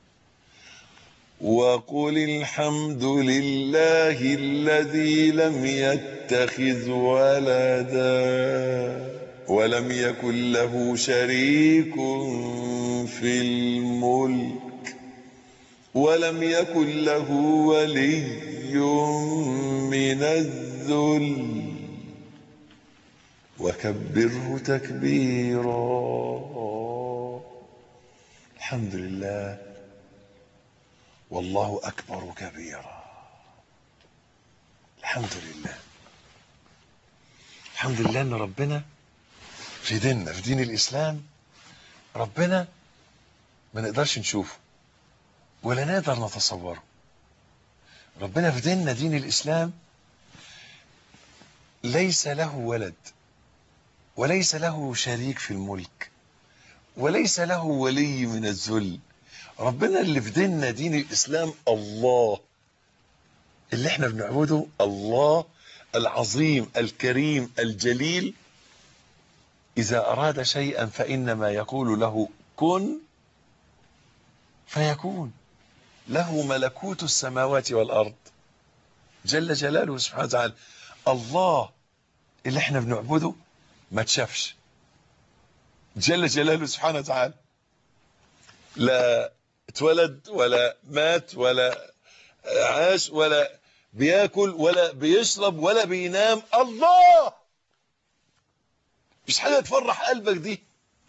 Speaker 1: وقل الحمد لله الذي لم يتخذ ولدا ولم يكن له شريك في الملك ولم يكن له ولي من الذل وكبره تكبيرا الحمد لله والله أكبر كبيرا الحمد لله الحمد لله ان ربنا في ديننا في دين الاسلام ربنا ما نقدرش نشوفه ولا نقدر نتصوره ربنا في ديننا دين الاسلام ليس له ولد وليس له شريك في الملك وليس له ولي من الذل ربنا اللي في ديننا دين الاسلام الله اللي احنا بنعبده الله العظيم الكريم الجليل اذا اراد شيئا فانما يقول له كن فيكون له ملكوت السماوات والارض جل جلاله سبحانه وتعالى الله اللي احنا بنعبده ما تشافش جل جلاله سبحانه وتعالى لا اتولد ولا مات ولا عاش ولا بياكل ولا بيشرب ولا بينام الله مش حاجه تفرح قلبك دي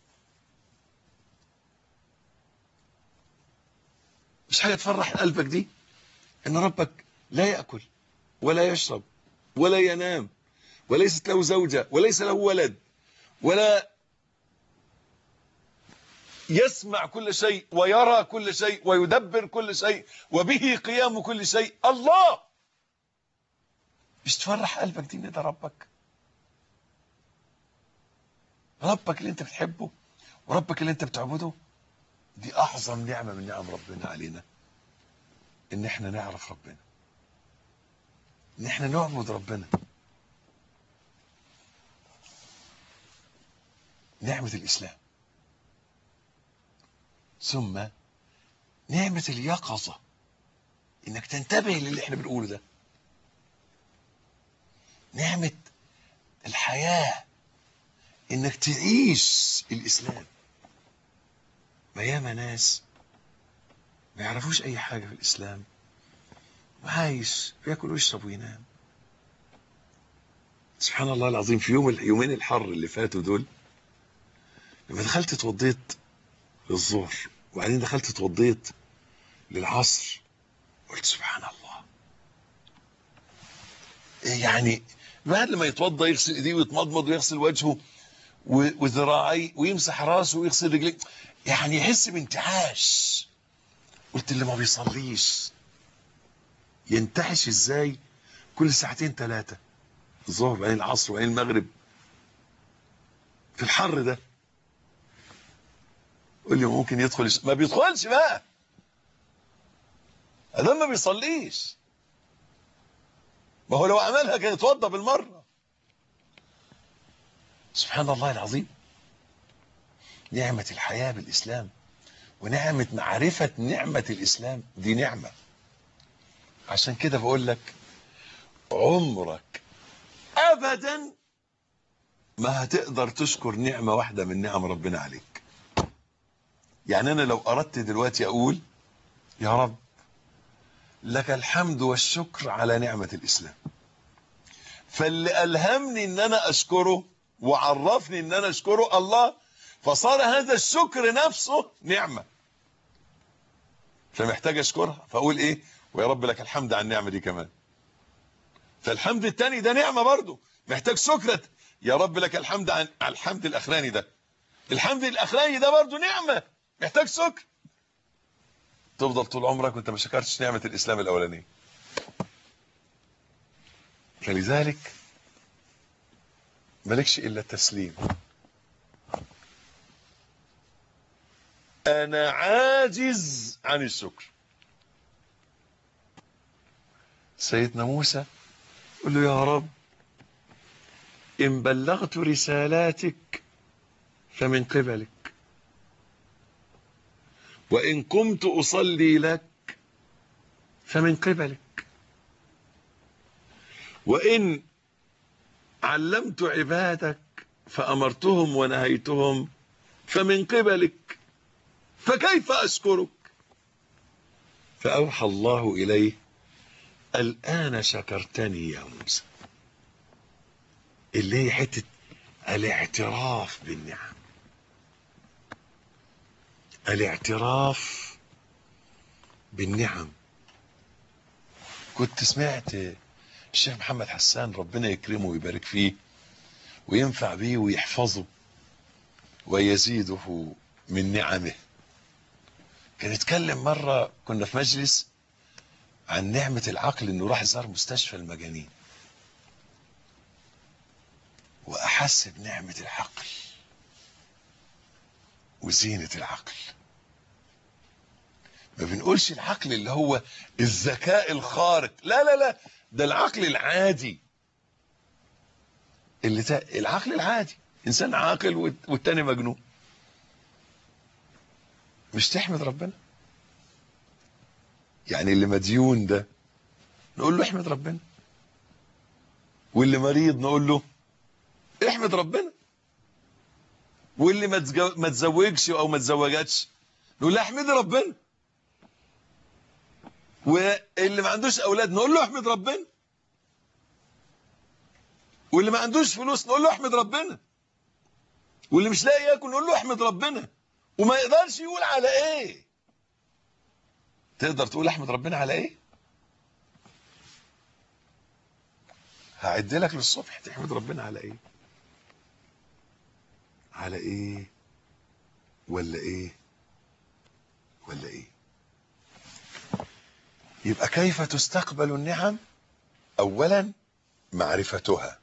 Speaker 1: مش حاجه تفرح قلبك دي ان ربك لا ياكل ولا يشرب ولا ينام وليست له زوجه وليس له ولد ولا يسمع كل شيء ويرى كل شيء ويدبر كل شيء وبه قيام كل شيء الله مش تفرح قلبك دي ان ده ربك ربك اللي انت بتحبه وربك اللي انت بتعبده دي اعظم نعمه من نعم ربنا علينا ان احنا نعرف ربنا ان احنا نعبد ربنا نعمه الاسلام ثم نعمة اليقظة انك تنتبه للي احنا بنقوله ده نعمة الحياة انك تعيش الاسلام ما ياما ناس ما يعرفوش اي حاجة في الاسلام وعايش بياكل ويشرب وينام سبحان الله العظيم في يوم اليومين الحر اللي فاتوا دول لما دخلت اتوضيت للظهر وبعدين دخلت اتوضيت للعصر قلت سبحان الله يعني بعد لما يتوضى يغسل ايديه ويتمضمض ويغسل وجهه وذراعيه ويمسح راسه ويغسل رجليه يعني يحس بانتعاش قلت اللي ما بيصليش ينتعش ازاي كل ساعتين ثلاثه الظهر بعدين العصر وبعدين المغرب في الحر ده قول لي ممكن يدخل يش... ما بيدخلش بقى ده ما بيصليش ما هو لو عملها كان يتوضى بالمره سبحان الله العظيم نعمة الحياة بالإسلام ونعمة معرفة نعمة الإسلام دي نعمة عشان كده بقول لك عمرك أبدا ما هتقدر تشكر نعمة واحدة من نعم ربنا عليك يعني أنا لو أردت دلوقتي أقول يا رب لك الحمد والشكر على نعمة الإسلام فاللي ألهمني أن أنا أشكره وعرفني أن أنا أشكره الله فصار هذا الشكر نفسه نعمة فمحتاج أشكرها فأقول إيه ويا رب لك الحمد على النعمة دي كمان فالحمد التاني ده نعمة برضه محتاج شكرة يا رب لك الحمد عن على الحمد الأخراني ده الحمد الأخراني ده برضه نعمة محتاج شكر تفضل طول عمرك وانت ما شكرتش نعمة الإسلام الأولانية فلذلك مالكش إلا التسليم أنا عاجز عن الشكر سيدنا موسى قل له يا رب إن بلغت رسالاتك فمن قبلك وإن قمت أصلي لك فمن قبلك وإن علمت عبادك فأمرتهم ونهيتهم فمن قبلك فكيف أشكرك فأوحى الله إليه الآن شكرتني يا موسى اللي هي حتة الاعتراف بالنعم الاعتراف بالنعم كنت سمعت الشيخ محمد حسان ربنا يكرمه ويبارك فيه وينفع بيه ويحفظه ويزيده من نعمه كان يتكلم مرة كنا في مجلس عن نعمة العقل انه راح زار مستشفى المجانين واحس بنعمة العقل وزينة العقل ما بنقولش العقل اللي هو الذكاء الخارق لا لا لا ده العقل العادي اللي تا... العقل العادي انسان عاقل والت- والتاني مجنون مش تحمد ربنا يعني اللي مديون ده نقول له احمد ربنا واللي مريض نقول له احمد ربنا واللي ما تزج- ما تزوجش او ما تزوجتش نقول له احمد ربنا واللي ما عندوش اولاد نقول له احمد ربنا واللي ما عندوش فلوس نقول له احمد ربنا واللي مش لاقي ياكل نقول له احمد ربنا وما يقدرش يقول على ايه تقدر تقول احمد ربنا على ايه هعد لك للصبح تحمد ربنا على ايه على ايه ولا ايه ولا ايه يبقى كيف تستقبل النعم اولا معرفتها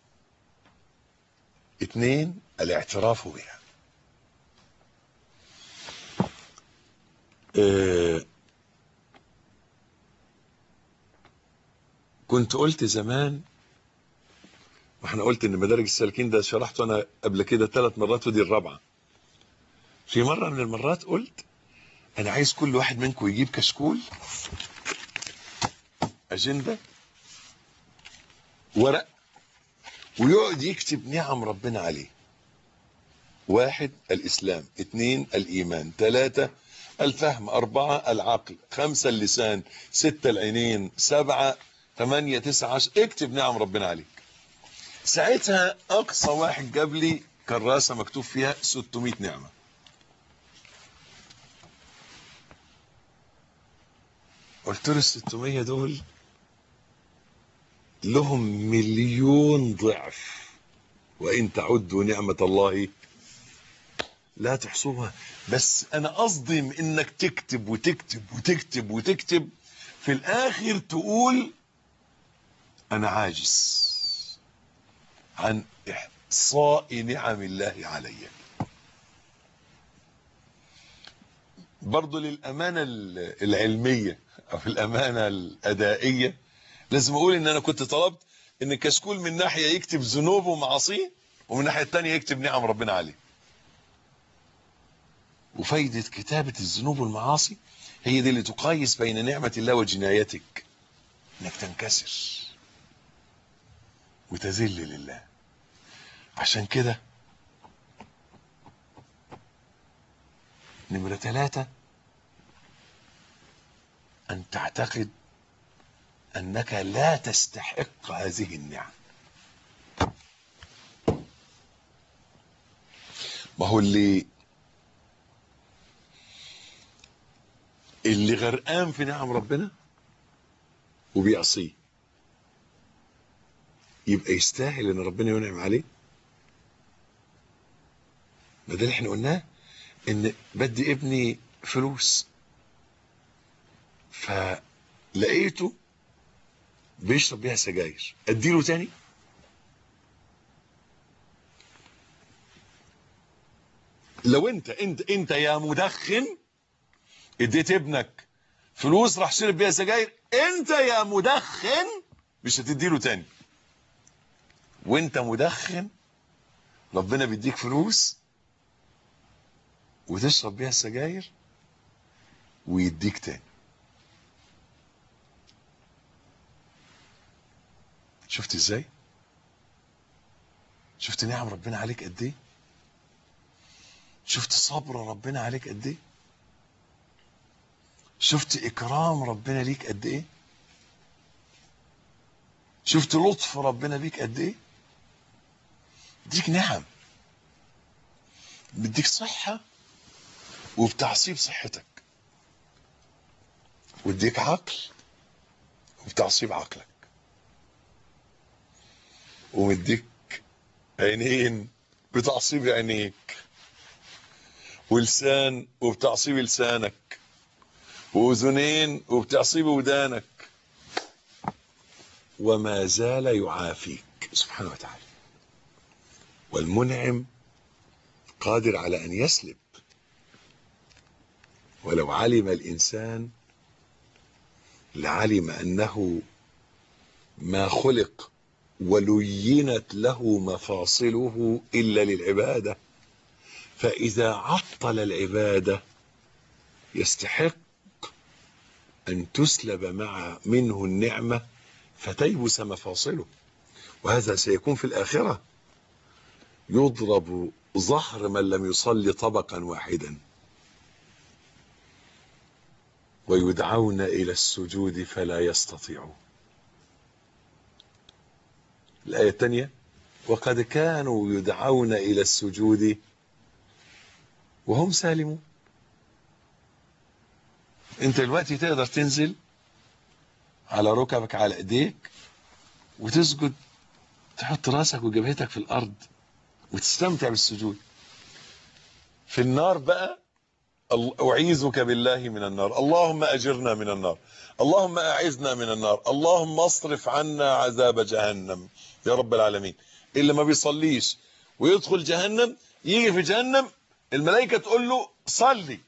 Speaker 1: اثنين الاعتراف بها آه، كنت قلت زمان واحنا قلت ان مدارج السالكين ده شرحته انا قبل كده ثلاث مرات ودي الرابعه في مره من المرات قلت انا عايز كل واحد منكم يجيب كشكول اجنده ورق ويقعد يكتب نعم ربنا عليه واحد الإسلام اثنين الإيمان ثلاثة الفهم أربعة العقل خمسة اللسان ستة العينين سبعة ثمانية تسعة عشر اكتب نعم ربنا عليك ساعتها أقصى واحد جاب لي كراسة مكتوب فيها 600 نعمة قلت له ال 600 دول لهم مليون ضعف وإن تعدوا نعمة الله لا تحصوها بس أنا قصدي من إنك تكتب وتكتب وتكتب وتكتب في الآخر تقول أنا عاجز عن إحصاء نعم الله علي برضو للأمانة العلمية أو الأمانة الأدائية لازم أقول إن أنا كنت طلبت إن كشكول من ناحية يكتب ذنوبه ومعاصيه ومن الناحية التانية يكتب نعم ربنا عليه وفايدة كتابة الذنوب والمعاصي هي دي اللي تقايس بين نعمة الله وجنايتك انك تنكسر وتذل لله عشان كده نمرة ثلاثة أن تعتقد أنك لا تستحق هذه النعم ما هو اللي اللي غرقان في نعم ربنا وبيعصيه يبقى يستاهل ان ربنا ينعم عليه ما ده اللي احنا قلناه ان بدي ابني فلوس فلقيته بيشرب بيها سجاير اديله تاني لو انت انت انت يا مدخن اديت ابنك فلوس راح شرب بيها سجاير انت يا مدخن مش هتديله تاني وانت مدخن ربنا بيديك فلوس وتشرب بيها السجاير ويديك تاني شفت ازاي شفت نعم ربنا عليك قد ايه شفت صبر ربنا عليك قد ايه شفت اكرام ربنا ليك قد ايه شفت لطف ربنا بيك قد ايه بيديك نعم بيديك صحة وبتعصيب صحتك ويديك عقل وبتعصيب عقلك ومديك عينين بتعصيب عينيك ولسان وبتعصيب لسانك واذنين وبتعصيب ودانك وما زال يعافيك سبحانه وتعالى والمنعم قادر على ان يسلب ولو علم الانسان لعلم انه ما خلق ولينت له مفاصله الا للعباده فاذا عطل العباده يستحق ان تسلب مع منه النعمه فتيبس مفاصله وهذا سيكون في الاخره يضرب ظهر من لم يصلي طبقا واحدا ويدعون الى السجود فلا يستطيعون الايه الثانيه وقد كانوا يدعون الى السجود وهم سالمون انت دلوقتي تقدر تنزل على ركبك على ايديك وتسجد تحط راسك وجبهتك في الارض وتستمتع بالسجود في النار بقى أعيذك بالله من النار اللهم أجرنا من النار اللهم أعذنا من النار اللهم اصرف عنا عذاب جهنم يا رب العالمين اللي ما بيصليش ويدخل جهنم يجي في جهنم الملائكة تقول له صلي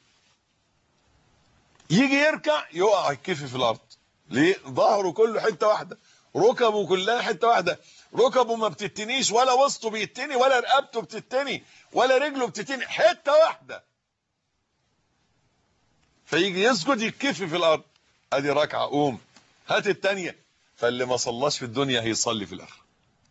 Speaker 1: يجي يركع يقع يكفي في الأرض ليه ظهره كله حتة واحدة ركبه كلها حتة واحدة ركبه ما بتتنيش ولا وسطه بيتني ولا رقبته بتتني ولا رجله بتتني حتة واحدة فيجي يسجد يتكفي في الارض ادي ركعه قوم هات الثانيه فاللي ما صلاش في الدنيا هيصلي في الاخره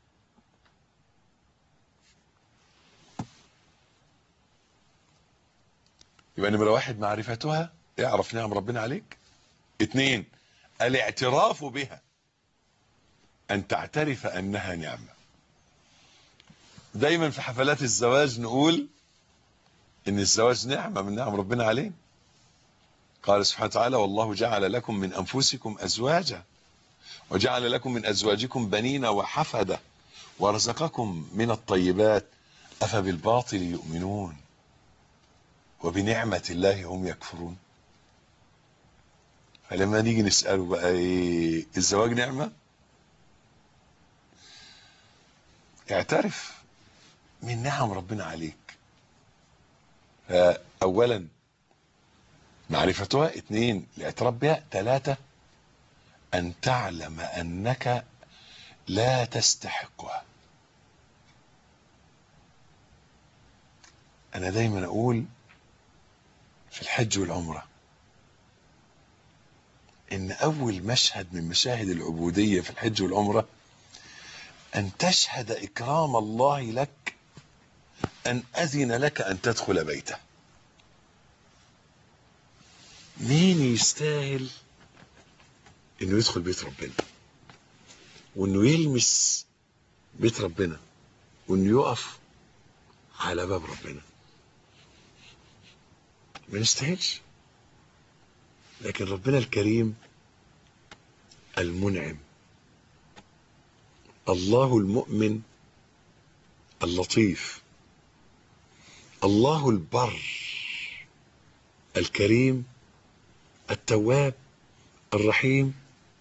Speaker 1: يبقى نمره واحد معرفتها اعرف نعم ربنا عليك اثنين الاعتراف بها ان تعترف انها نعمه دايما في حفلات الزواج نقول ان الزواج نعمه من نعم ربنا علينا قال سبحانه وتعالى والله جعل لكم من أنفسكم أزواجا وجعل لكم من أزواجكم بنين وحفدة ورزقكم من الطيبات أفبالباطل يؤمنون وبنعمة الله هم يكفرون فلما نيجي نسأله بقى إيه الزواج نعمة اعترف من نعم ربنا عليك فأولا معرفتها اثنين الاعتراف بها ثلاثة أن تعلم أنك لا تستحقها أنا دايما أقول في الحج والعمرة إن أول مشهد من مشاهد العبودية في الحج والعمرة أن تشهد إكرام الله لك أن أذن لك أن تدخل بيته مين يستاهل انه يدخل بيت ربنا وانه يلمس بيت ربنا وانه يقف على باب ربنا ما نستاهلش لكن ربنا الكريم المنعم الله المؤمن اللطيف الله البر الكريم التواب الرحيم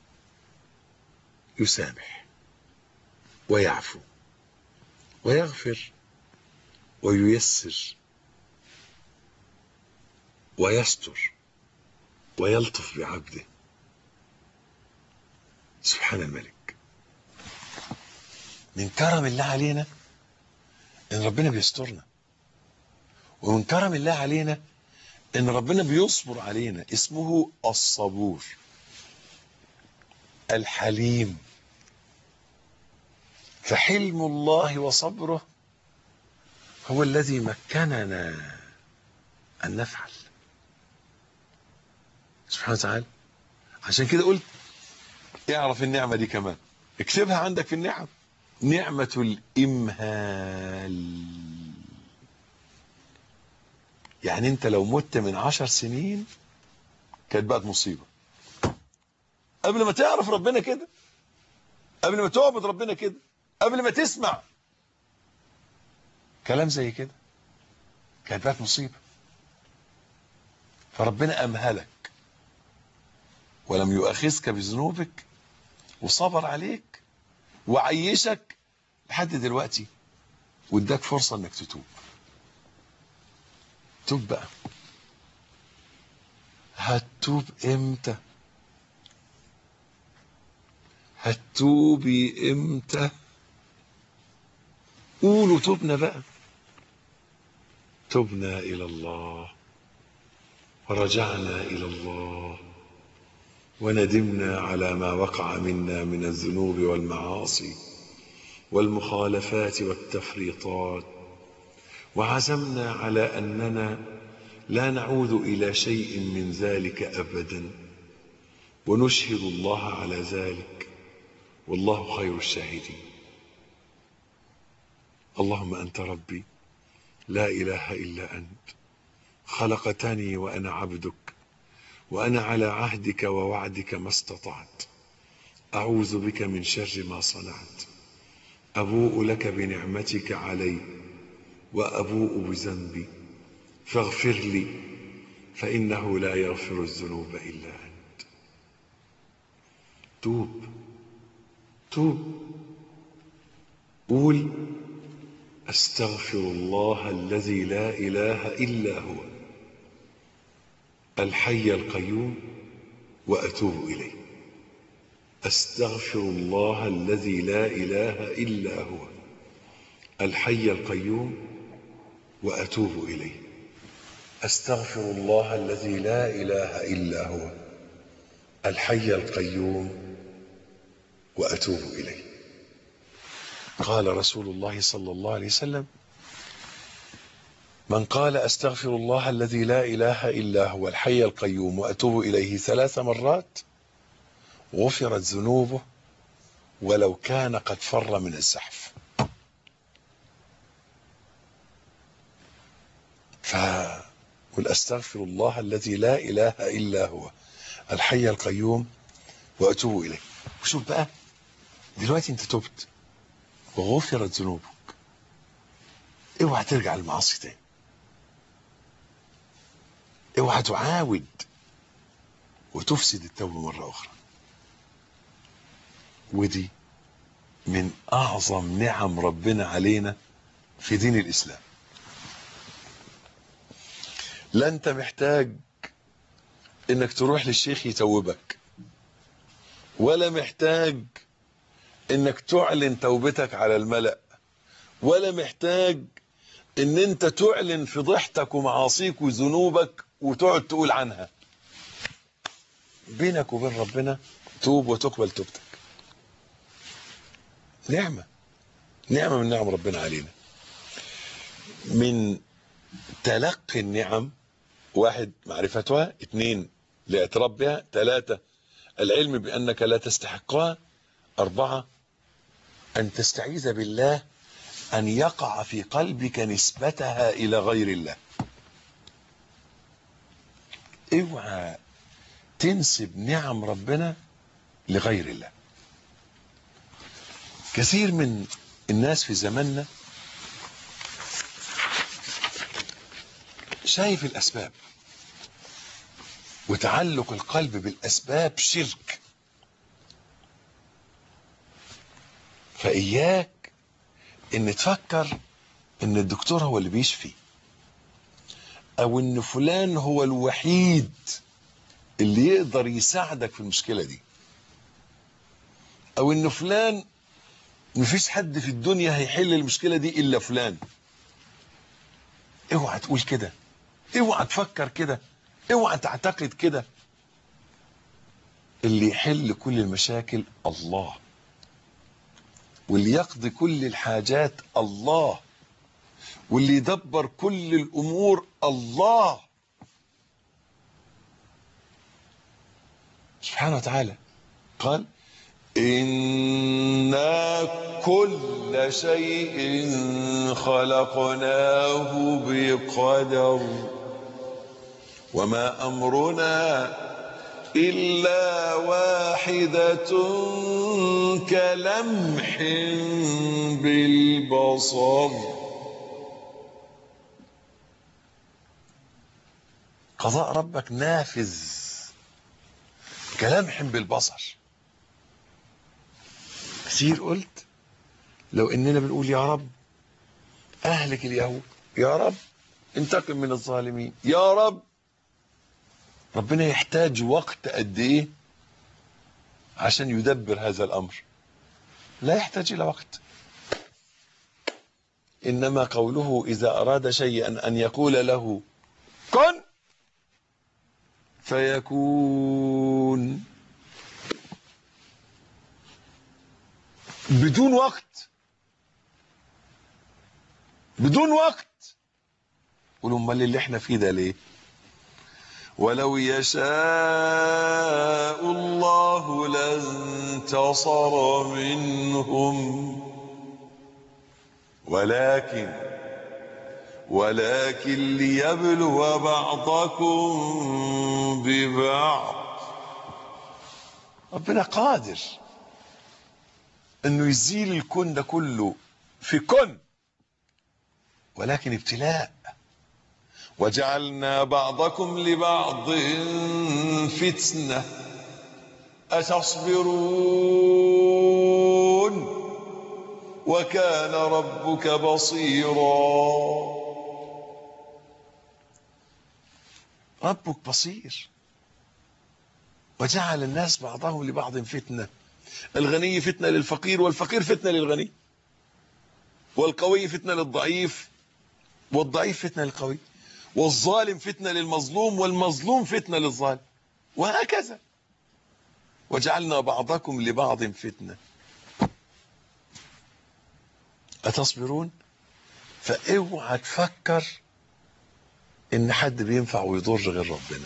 Speaker 1: يسامح ويعفو ويغفر وييسر ويستر ويلطف بعبده سبحان الملك من كرم الله علينا ان ربنا بيسترنا ومن كرم الله علينا ان ربنا بيصبر علينا اسمه الصبور الحليم فحلم الله وصبره هو الذي مكننا ان نفعل سبحانه وتعالى عشان كده قلت اعرف النعمه دي كمان اكتبها عندك في النعم نعمه الامهال يعني انت لو مت من عشر سنين كانت بقت مصيبه قبل ما تعرف ربنا كده قبل ما تعبد ربنا كده قبل ما تسمع كلام زي كده كانت بقت مصيبه فربنا امهلك ولم يؤاخذك بذنوبك وصبر عليك وعيشك لحد دلوقتي واداك فرصه انك تتوب توب بقى هتوب امتى هتوبي امتى قولوا تبنا بقى تبنا الى الله ورجعنا الى الله وندمنا على ما وقع منا من الذنوب والمعاصي والمخالفات والتفريطات وعزمنا على اننا لا نعود الى شيء من ذلك ابدا ونشهد الله على ذلك والله خير الشاهدين اللهم انت ربي لا اله الا انت خلقتني وانا عبدك وانا على عهدك ووعدك ما استطعت اعوذ بك من شر ما صنعت ابوء لك بنعمتك علي وابوء بذنبي فاغفر لي فانه لا يغفر الذنوب الا انت توب توب قول استغفر الله الذي لا اله الا هو الحي القيوم واتوب اليه استغفر الله الذي لا اله الا هو الحي القيوم واتوب اليه استغفر الله الذي لا اله الا هو الحي القيوم واتوب اليه قال رسول الله صلى الله عليه وسلم من قال استغفر الله الذي لا اله الا هو الحي القيوم واتوب اليه ثلاث مرات غفرت ذنوبه ولو كان قد فر من الزحف فقل استغفر الله الذي لا اله الا هو الحي القيوم واتوب اليه وشوف بقى دلوقتي انت تبت وغفرت ذنوبك اوعى ترجع للمعاصي تاني اوعى تعاود وتفسد التوبه مره اخرى ودي من اعظم نعم ربنا علينا في دين الاسلام لا انت محتاج انك تروح للشيخ يتوبك ولا محتاج انك تعلن توبتك على الملأ ولا محتاج ان انت تعلن فضيحتك ومعاصيك وذنوبك وتقعد تقول عنها بينك وبين ربنا توب وتقبل توبتك نعمة نعمة من نعم ربنا علينا من تلقي النعم واحد معرفتها اثنين الاعتراف بها ثلاثة العلم بأنك لا تستحقها أربعة أن تستعيذ بالله أن يقع في قلبك نسبتها إلى غير الله اوعى تنسب نعم ربنا لغير الله كثير من الناس في زماننا شايف الأسباب وتعلق القلب بالأسباب شرك فإياك إن تفكر إن الدكتور هو اللي بيشفي أو إن فلان هو الوحيد اللي يقدر يساعدك في المشكلة دي او ان فلان مفيش حد في الدنيا هيحل المشكلة دي الا فلان اوعى تقول كده اوعى تفكر كده اوعى تعتقد كده اللي يحل كل المشاكل الله واللي يقضي كل الحاجات الله واللي يدبر كل الامور الله سبحانه وتعالى قال إنا كل شيء خلقناه بقدر وما أمرنا إلا واحدة كلمح بالبصر قضاء ربك نافذ كلمح بالبصر كثير قلت لو اننا بنقول يا رب اهلك اليهود يا رب انتقم من الظالمين يا رب ربنا يحتاج وقت قد ايه عشان يدبر هذا الامر لا يحتاج الى وقت انما قوله اذا اراد شيئا ان يقول له كن فيكون بدون وقت بدون وقت قولوا امال اللي احنا فيه ده ليه ولو يشاء الله لانتصر منهم ولكن ولكن ليبلو بعضكم ببعض ربنا قادر انه يزيل الكون ده كله في كن ولكن ابتلاء وجعلنا بعضكم لبعض فتنة أتصبرون وكان ربك بصيرا ربك بصير وجعل الناس بعضهم لبعض فتنه الغني فتنة للفقير والفقير فتنة للغني والقوي فتنة للضعيف والضعيف فتنة للقوي والظالم فتنة للمظلوم والمظلوم فتنة للظالم وهكذا وجعلنا بعضكم لبعض فتنة أتصبرون فاوعى تفكر ان حد بينفع ويضر غير ربنا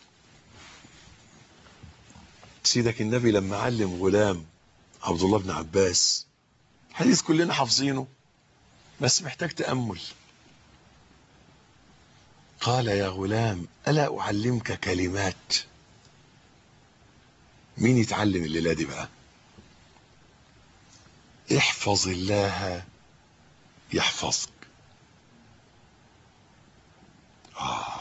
Speaker 1: سيدك النبي لما علم غلام عبد الله بن عباس حديث كلنا حافظينه بس محتاج تأمل قال يا غلام ألا أعلمك كلمات مين يتعلم الليلة دي بقى احفظ الله يحفظك آه.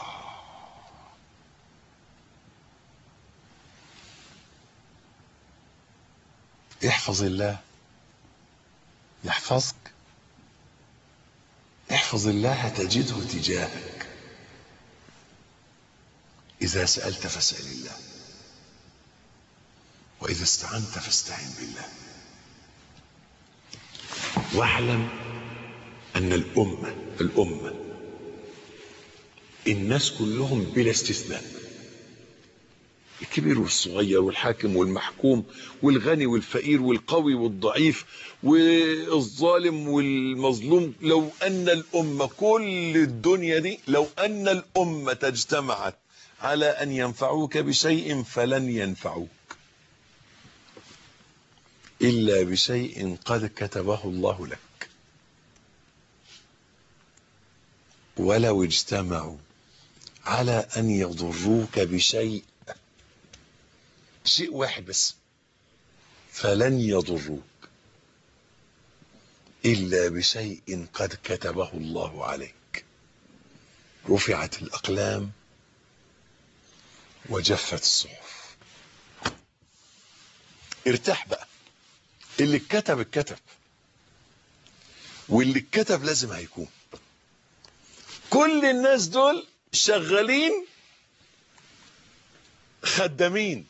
Speaker 1: احفظ الله يحفظك احفظ الله تجده تجاهك إذا سألت فاسأل الله وإذا استعنت فاستعن بالله واعلم أن الأمة الأمة الناس كلهم بلا استثناء الكبير والصغير والحاكم والمحكوم والغني والفقير والقوي والضعيف والظالم والمظلوم لو أن الأمة كل الدنيا دي لو أن الأمة اجتمعت على أن ينفعوك بشيء فلن ينفعوك إلا بشيء قد كتبه الله لك ولو اجتمعوا على أن يضروك بشيء شيء واحد بس فلن يضروك إلا بشيء قد كتبه الله عليك رفعت الأقلام وجفت الصحف ارتاح بقى اللي اتكتب اتكتب واللي اتكتب لازم هيكون كل الناس دول شغالين خدامين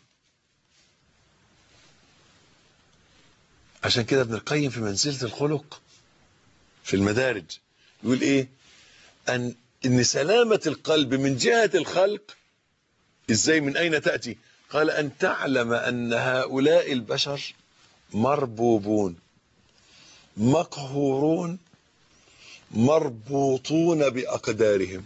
Speaker 1: عشان كده ابن القيم في منزلة الخلق في المدارج يقول ايه ان ان سلامة القلب من جهة الخلق ازاي من اين تأتي قال ان تعلم ان هؤلاء البشر مربوبون مقهورون مربوطون بأقدارهم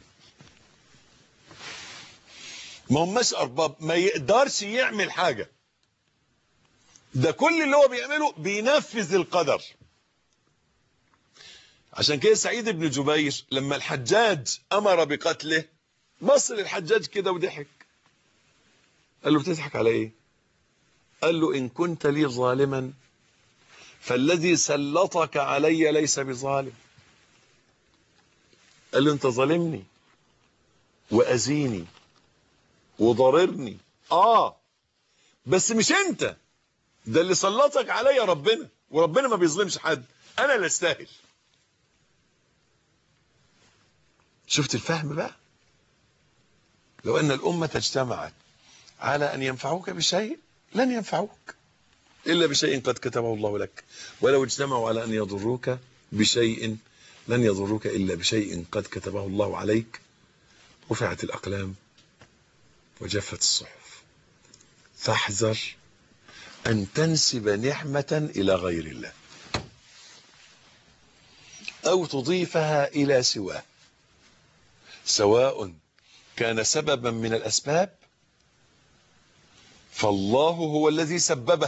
Speaker 1: ما هماش أرباب ما يقدرش يعمل حاجة ده كل اللي هو بيعمله بينفذ القدر عشان كده سعيد بن جبير لما الحجاج أمر بقتله بص للحجاج كده وضحك قال له بتضحك على ايه قال له إن كنت لي ظالما فالذي سلطك علي ليس بظالم قال له انت ظالمني واذيني وضررني اه بس مش انت ده اللي سلطك عليا ربنا وربنا ما بيظلمش حد انا اللي استاهل شفت الفهم بقى لو ان الامه اجتمعت على ان ينفعوك بشيء لن ينفعوك الا بشيء قد كتبه الله لك ولو اجتمعوا على ان يضروك بشيء لن يضروك إلا بشيء قد كتبه الله عليك رفعت الأقلام وجفت الصحف فاحذر أن تنسب نعمة إلى غير الله أو تضيفها إلى سواه سواء كان سببا من الأسباب فالله هو الذي سببه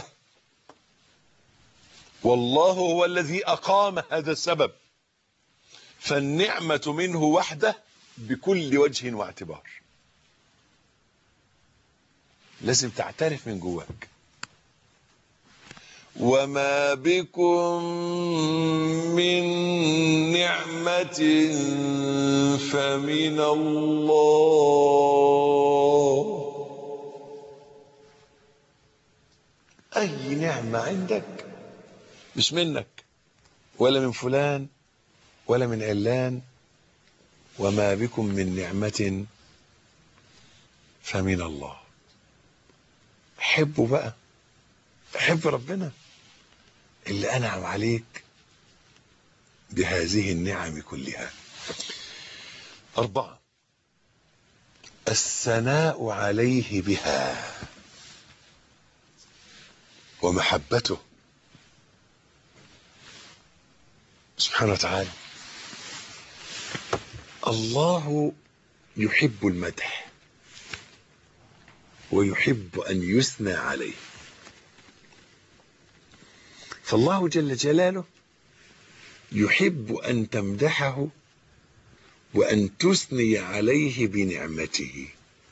Speaker 1: والله هو الذي أقام هذا السبب فالنعمة منه وحده بكل وجه واعتبار لازم تعترف من جواك وما بكم من نعمة فمن الله أي نعمة عندك مش منك ولا من فلان ولا من علان وما بكم من نعمة فمن الله حبوا بقى حب ربنا اللي أنعم عليك بهذه النعم كلها أربعة الثناء عليه بها ومحبته سبحانه وتعالى الله يحب المدح ويحب أن يثنى عليه فالله جل جلاله يحب أن تمدحه وأن تثني عليه بنعمته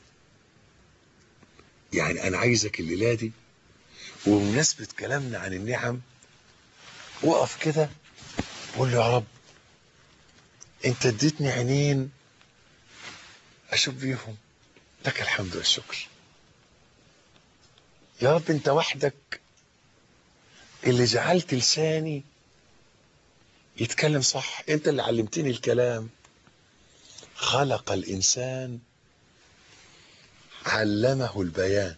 Speaker 1: يعني أنا عايزك الليلة دي وبمناسبة كلامنا عن النعم وقف كده قول له يا رب انت اديتني عينين اشوف بيهم لك الحمد والشكر يا رب انت وحدك اللي جعلت لساني يتكلم صح انت اللي علمتني الكلام خلق الانسان علمه البيان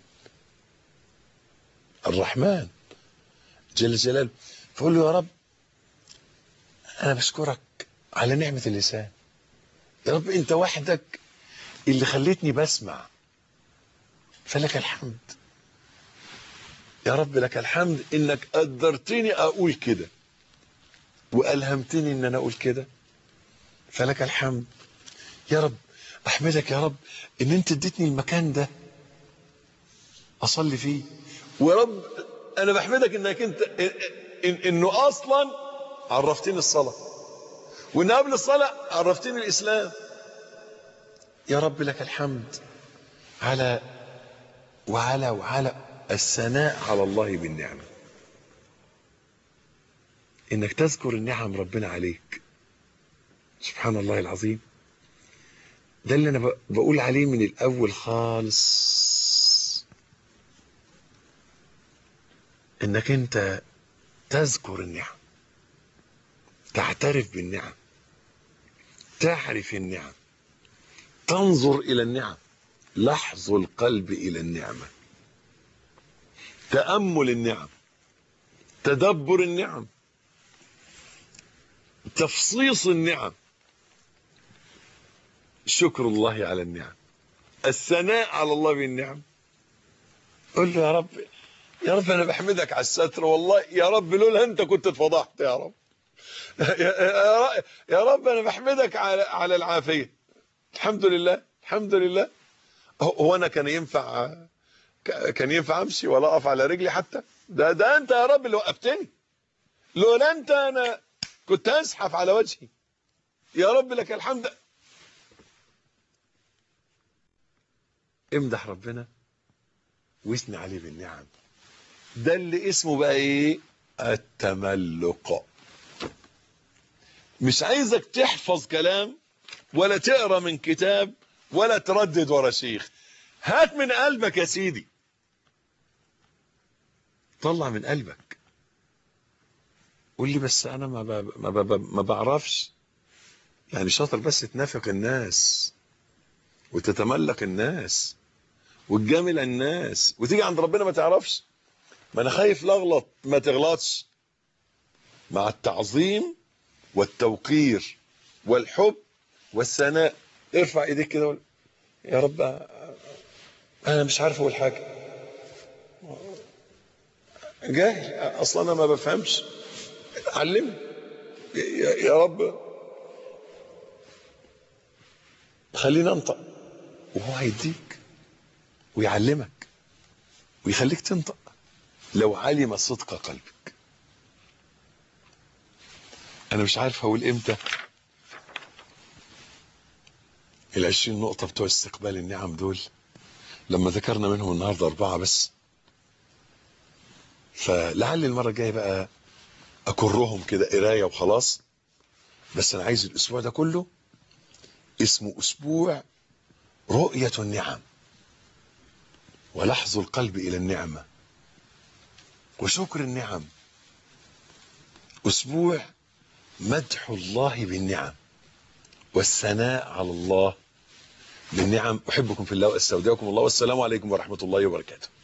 Speaker 1: الرحمن جل جلاله فقول له يا رب انا بشكرك على نعمة اللسان يا رب انت وحدك اللي خليتني بسمع فلك الحمد يا رب لك الحمد انك قدرتني اقول كده والهمتني ان انا اقول كده فلك الحمد يا رب احمدك يا رب ان انت اديتني المكان ده اصلي فيه ويا رب انا بحمدك انك انت إن انه اصلا عرفتني الصلاه وان قبل الصلاه عرفتني الاسلام يا رب لك الحمد على وعلى وعلى الثناء على الله بالنعمه انك تذكر النعم ربنا عليك سبحان الله العظيم ده اللي انا بقول عليه من الاول خالص انك انت تذكر النعم تعترف بالنعم تعرف النعم تنظر الى النعم لحظ القلب الى النعمه تأمل النعم تدبر النعم تفصيص النعم شكر الله على النعم الثناء على الله بالنعم قل له يا رب يا رب انا بحمدك على الستر والله يا رب لولا انت كنت اتفضحت يا رب يا يا رب انا بحمدك على على العافيه الحمد لله الحمد لله هو انا كان ينفع كان ينفع امشي ولا اقف على رجلي حتى ده ده انت يا رب اللي وقفتني لولا انت انا كنت ازحف على وجهي يا رب لك الحمد امدح ربنا واثني عليه بالنعم ده اللي اسمه بقى ايه التملق مش عايزك تحفظ كلام ولا تقرا من كتاب ولا تردد ورا شيخ هات من قلبك يا سيدي طلع من قلبك قول لي بس انا ما ب... ما, ب... ما بعرفش يعني شاطر بس تنافق الناس وتتملق الناس وتجامل الناس وتيجي عند ربنا ما تعرفش ما انا خايف لاغلط ما تغلطش مع التعظيم والتوقير والحب والثناء ارفع ايديك كده وقول يا رب انا مش عارف اقول حاجه جاهل اصلا انا ما بفهمش علمني يا يا رب خليني انطق وهو هيديك ويعلمك ويخليك تنطق لو علم صدق قلبك انا مش عارف اقول امتى العشرين نقطة بتوع استقبال النعم دول لما ذكرنا منهم النهاردة أربعة بس فلعل المرة الجاية بقى أكرهم كده قراية وخلاص بس أنا عايز الأسبوع ده كله اسمه أسبوع رؤية النعم ولحظ القلب إلى النعمة وشكر النعم أسبوع مدح الله بالنعم والثناء على الله بالنعم أحبكم في الله وأستودعكم الله والسلام عليكم ورحمة الله وبركاته